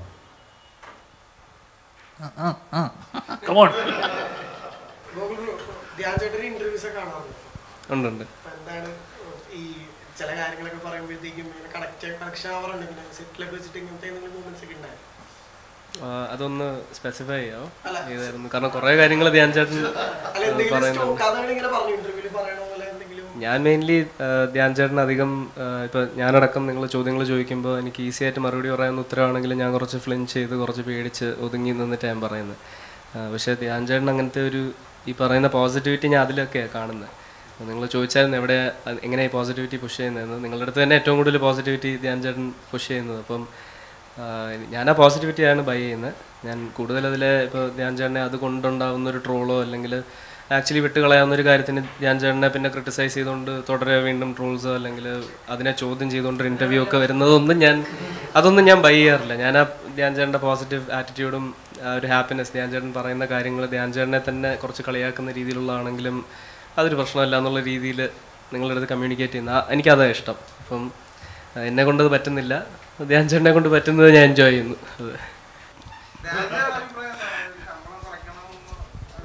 ആ ആ ആ കമോൺ ധ്യാൻ ചേട്ടൻ്റെ ഇന്റർവ്യൂസ് ഒക്കെ കാണാറുണ്ട് ഉണ്ട് ഉണ്ട് അപ്പൊ എന്താണ് ഈ ചില കാര്യങ്ങളൊക്കെ പറയുമ്പോഴത്തേക്കും ഇങ്ങനെ കണക്ട് കണക്ഷൻ ആവാറുണ്ട് ഇങ്ങനെ സെറ്റിലൊക്കെ വെച്ചിട്ട് ഇങ്ങനത്തെ എന്തെങ്കിലും മൂവ്മെന്റ്സ് ഒക്കെ ഉണ്ടായി ആ, അതൊന്ന് സ്പെസിഫൈ ചെയ്യാമോ അല്ല. ചെയ്തായിരുന്നു കാരണം കുറേ കാര്യങ്ങൾ ധ്യാൻ ചേട്ടൻ അല്ല എന്തെങ്കിലും പറയുന്നുണ്ട് സ്റ്റോ- കഥകൾ ഇങ്ങനെ പറഞ്ഞു ഇന്റർവ്യൂല് പറയണ പോലെ എന്തെങ്കിലും ഞാൻ മെയിൻലി ധ്യാൻ ചേട്ടൻ അധികം ഇപ്പോൾ ഞാനടക്കം നിങ്ങൾ ചോദ്യങ്ങൾ ചോദിക്കുമ്പോൾ എനിക്ക് ഈസി ആയിട്ട് മറുപടി പറയാവുന്ന ഉത്തരവാണെങ്കിൽ ഞാൻ കുറച്ച് ഫ്ലിഞ്ച് ചെയ്ത് കുറച്ച് പേടിച്ച് ഒതുങ്ങി നിന്നിട്ട് ഞാൻ പറയുന്നത് ആ, പക്ഷേ ധ്യാൻ ചേട്ടൻ അങ്ങനത്തെ ഒരു ഈ പറയുന്ന പോസിറ്റിവിറ്റി ഞാൻ അതിലൊക്കെയാണ് കാണുന്നത് നിങ്ങൾ ചോദിച്ചായിരുന്നു എവിടെ എങ്ങനെയാണ് ഈ പോസിറ്റിവിറ്റി പുഷ് ചെയ്യുന്നതെന്ന് നിങ്ങളുടെ അടുത്ത് തന്നെ ഏറ്റവും കൂടുതൽ പോസിറ്റിവിറ്റി ധ്യാൻ ചേട്ടൻ പുഷ് ചെയ്യുന്നത് അപ്പം ആ, ഞാൻ ആ പോസിറ്റിവിറ്റിയാണ് ബൈ ചെയ്യുന്നത് ഞാൻ കൂടുതൽ അതിൽ ഇപ്പോൾ ധ്യാൻ ചേട്ടനെ അത് കൊണ്ടുണ്ടാവുന്ന ഒരു ട്രോളോ അല്ലെങ്കിൽ ആക്ച്വലി വിട്ടുകളയാവുന്ന ഒരു കാര്യത്തിന് ധ്യാൻ ചേട്ടനെ പിന്നെ ക്രിട്ടിസൈസ് ചെയ്തുകൊണ്ട് തുടരെ വീണ്ടും ട്രോൾസോ അല്ലെങ്കിൽ അതിനെ ചോദ്യം ചെയ്തുകൊണ്ട് ഇൻ്റർവ്യൂ ഒക്കെ വരുന്നതൊന്നും ഞാൻ അതൊന്നും ഞാൻ ബൈ ചെയ്യാറില്ല ഞാൻ ആ ധ്യാൻ ചേട്ടൻ്റെ പോസിറ്റീവ് ആറ്റിറ്റ്യൂഡും ആ ഒരു ഹാപ്പിനെസ് ധ്യാൻ ചേട്ടൻ പറയുന്ന കാര്യങ്ങൾ ധ്യാൻ ചേട്ടനെ തന്നെ കുറച്ച് കളിയാക്കുന്ന രീതിയിലുള്ളതാണെങ്കിലും അതൊരു പ്രശ്നമല്ല എന്നുള്ള രീതിയിൽ നിങ്ങളുടെ അടുത്ത് കമ്മ്യൂണിക്കേറ്റ് ചെയ്യുന്ന ആ- എനിക്കതാ ഇഷ്ടം അപ്പം ആ, എന്നെ കൊണ്ടത് പറ്റുന്നില്ല ധ്യാൻ ചേട്ടനെ കൊണ്ട് പറ്റുന്നത് ഞാൻ എൻജോയ് ചെയ്യുന്നു അത് ധ്യാന്റെ അഭിപ്രായം എന്താണ്? ശമ്പളം കുറയ്ക്കണമെന്ന്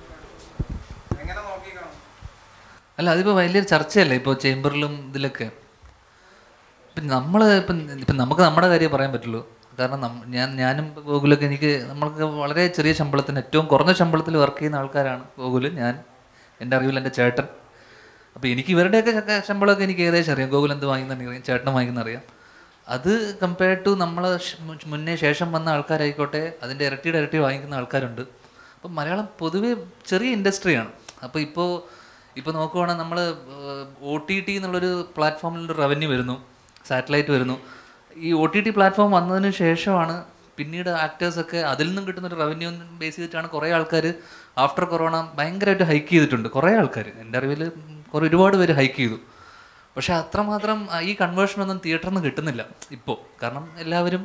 എങ്ങനെ നോക്കിക്കാണും അല്ല അതിപ്പോൾ വലിയൊരു ചർച്ചയല്ലേ ഇപ്പോൾ ചേംബറിലും ഇതിലൊക്കെ ഇപ്പം നമ്മൾ ഇപ്പം ഇപ്പം നമുക്ക് നമ്മുടെ കാര്യം പറയാൻ പറ്റുള്ളൂ കാരണം നം- ഞാൻ ഞാനും ഇപ്പം ഗോകുലൊക്കെ എനിക്ക് നമ്മൾക്ക് വളരെ ചെറിയ ശമ്പളത്തിന് ഏറ്റവും കുറഞ്ഞ ശമ്പളത്തിൽ വർക്ക് ചെയ്യുന്ന ആൾക്കാരാണ് ഗോകുല് ഞാൻ എൻ്റെ അറിവിൽ എൻ്റെ ചേട്ടൻ അപ്പോൾ എനിക്ക് ഇവരുടെയൊക്കെ ചക്ക- ശമ്പളമൊക്കെ എനിക്ക് ഏകദേശം അറിയാം ഗോകുൽ എന്ത് വാങ്ങിക്കുന്ന അറിയാം ചേട്ടൻ വാങ്ങിക്കുന്ന അറിയാം അത് കമ്പയർഡ് ടു നമ്മൾ മുന്നേ ശേഷം വന്ന ആൾക്കാരായിക്കോട്ടെ അതിൻ്റെ ഇരട്ടിയുടെ ഇരട്ടി വാങ്ങിക്കുന്ന ആൾക്കാരുണ്ട് അപ്പം മലയാളം പൊതുവേ ചെറിയ ഇൻഡസ്ട്രിയാണ് അപ്പോൾ ഇപ്പോൾ ഇപ്പോൾ നോക്കുവാണെങ്കിൽ നമ്മൾ ഒ ടി ടി എന്നുള്ളൊരു പ്ലാറ്റ്ഫോമിലൊരു റവന്യൂ വരുന്നു സാറ്റലൈറ്റ് വരുന്നു ഈ ഒ ടി ടി പ്ലാറ്റ്ഫോം വന്നതിന് ശേഷമാണ് പിന്നീട് ആക്ടേഴ്സൊക്കെ അതിൽ നിന്നും കിട്ടുന്ന ഒരു റവന്യൂ ബേസ് ചെയ്തിട്ടാണ് കുറേ ആൾക്കാർ ആഫ്റ്റർ കൊറോണ ഭയങ്കരമായിട്ട് ഹൈക്ക് ചെയ്തിട്ടുണ്ട് കുറേ ആൾക്കാർ എൻ്റെ അറിവിൽ കുറേ ഒരുപാട് പേര് ഹൈക്ക് ചെയ്തു പക്ഷെ അത്രമാത്രം ആ, ഈ കൺവേർഷനൊന്നും തിയേറ്ററിൽ നിന്ന് കിട്ടുന്നില്ല ഇപ്പോൾ കാരണം എല്ലാവരും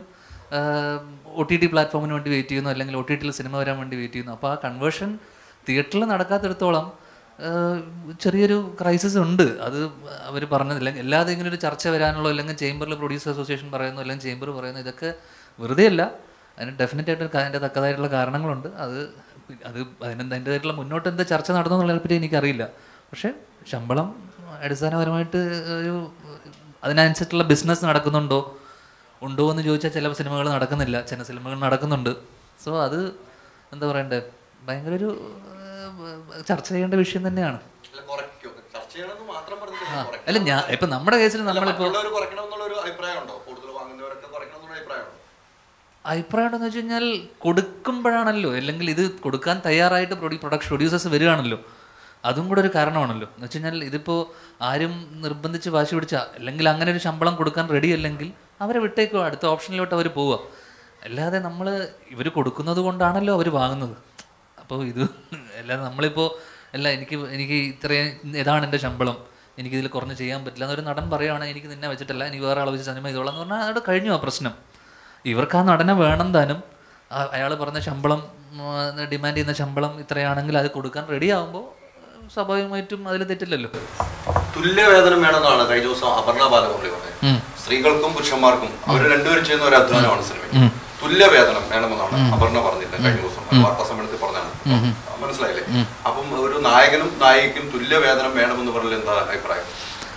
ഒ ടി ടി പ്ലാറ്റ്ഫോമിന് വേണ്ടി വെയിറ്റ് ചെയ്യുന്നു അല്ലെങ്കിൽ ഒ ടി ടിയിൽ സിനിമ വരാൻ വേണ്ടി വെയിറ്റ് ചെയ്യുന്നു അപ്പോൾ ആ കൺവേർഷൻ തിയേറ്ററിൽ നടക്കാത്തിടത്തോളം ആ, ചെറിയൊരു ക്രൈസിസ് ഉണ്ട് അത് അവർ പറഞ്ഞതില്ല അല്ലാതെ ഇങ്ങനെ ഒരു ചർച്ച വരാനുള്ള അല്ലെങ്കിൽ ചേംബറിൽ പ്രൊഡ്യൂസർ അസോസിയേഷൻ പറയുന്നു അല്ലെങ്കിൽ ചേംബർ പറയുന്നു ഇതൊക്കെ വെറുതെ അല്ല അതിന് ഡെഫിനറ്റ് ആയിട്ട് ക- അതിൻ്റെ തക്കതായിട്ടുള്ള കാരണങ്ങളുണ്ട് അത് പി- അത് അതിനെന്താ അതിൻ്റെതായിട്ടുള്ള മുന്നോട്ട് എന്താ ചർച്ച നടന്നു എന്നുള്ളതിനെ പറ്റി എനിക്കറിയില്ല പക്ഷേ ശമ്പളം അടിസ്ഥാനപരമായിട്ട് ഒരു അതിനനുസരിച്ചുള്ള ബിസിനസ് നടക്കുന്നുണ്ടോ ഉണ്ടോ എന്ന് ചോദിച്ചാൽ ചില സിനിമകൾ നടക്കുന്നില്ല ചില സിനിമകൾ നടക്കുന്നുണ്ട് സോ അത് എന്താ പറയണ്ടേ ഭയങ്കര ഒരു ഏഹ്, ചർച്ച ചെയ്യേണ്ട വിഷയം തന്നെയാണ് അല്ല കുറയ്ക്കോ ചർച്ച ചെയ്യണമെന്ന് മാത്രം പറഞ്ഞില്ല ആ, കുറയ്ക്കണം. അല്ല ഞാൻ ഇപ്പം നമ്മുടെ കേസിൽ അല്ല, നമ്മളിപ്പോൾ മറ്റുള്ളവർ കുറയ്ക്കണം എന്നുള്ള ഒരു അഭിപ്രായം ഉണ്ടോ കൂടുതൽ വാങ്ങുന്നവരൊക്കെ കുറയ്ക്കണം എന്നുള്ള അഭിപ്രായം ഉണ്ടോ അഭിപ്രായം ഉണ്ടെന്ന് വെച്ച് കഴിഞ്ഞാൽ കൊടുക്കുമ്പോഴാണല്ലോ അല്ലെങ്കിൽ ഇത് കൊടുക്കാൻ തയ്യാറായിട്ട് പ്രൊഡ്യൂ പ്രൊഡക്ഷൻ പ്രൊഡ്യൂസേഴ്സ് വരികയാണല്ലോ അതും കൂടെ ഒരു കാരണമാണല്ലോ എന്ന് വെച്ച് കഴിഞ്ഞാൽ ഇതിപ്പോൾ ആരും നിർബന്ധിച്ച് വാശി പിടിച്ച അല്ലെങ്കിൽ അങ്ങനെ ഒരു ശമ്പളം കൊടുക്കാൻ റെഡി അല്ലെങ്കിൽ അവരെ വിട്ടേക്കുക അടുത്ത ഓപ്ഷനിലോട്ട് അവർ പോവുക അല്ലാതെ നമ്മൾ ഇവർ കൊടുക്കുന്നത് കൊണ്ടാണല്ലോ അവർ വാങ്ങുന്നത് അപ്പോൾ ഇത് അല്ലാതെ നമ്മളിപ്പോൾ അല്ല എനിക്ക് എനിക്ക് ഇത്രയും ഇതാണ് എൻ്റെ ശമ്പളം എനിക്കിതിൽ കുറഞ്ഞ് ചെയ്യാൻ പറ്റില്ല എന്നൊരു നടൻ പറയുകയാണെങ്കിൽ എനിക്ക് നിന്നെ വെച്ചിട്ടല്ല എനിക്ക് വേറെ ആളെ വെച്ച് സിനിമ ചെയ്തോളാം എന്ന് പറഞ്ഞാൽ അവിടെ കഴിഞ്ഞു ആ പ്രശ്നം ഇവർക്ക് ആ നടനെ വേണം താനും അയാൾ പറഞ്ഞ ശമ്പളം ഡിമാൻഡ് ചെയ്യുന്ന ശമ്പളം ഇത്രയാണെങ്കിൽ അത് കൊടുക്കാൻ റെഡി ആകുമ്പോൾ സ്വാഭാവികമായിട്ടും അതിൽ തെറ്റില്ലല്ലോ തുല്യവേതനം വേണമെന്നാണ് കഴിഞ്ഞ ദിവസം അപർണ ബാലമുരളി പറഞ്ഞത് ഉം. സ്ത്രീകൾക്കും പുരുഷന്മാർക്കും അവർ രണ്ടുപേരും ചെയ്യുന്ന ഒരു അധ്വാനമാണ് സിനിമ തുല്യവേതനം വേണമെന്നാണ് അപർണ പറഞ്ഞില്ല കഴിഞ്ഞ ദിവസം അത് വാർത്താ സമ്മേളനത്തിൽ പറഞ്ഞാണ് മനസ്സിലായില്ലേ അപ്പം ഒരു നായകനും നായികയ്ക്കും തുല്യവേതനം വേണമെന്ന് പറഞ്ഞാൽ എന്താ അഭിപ്രായം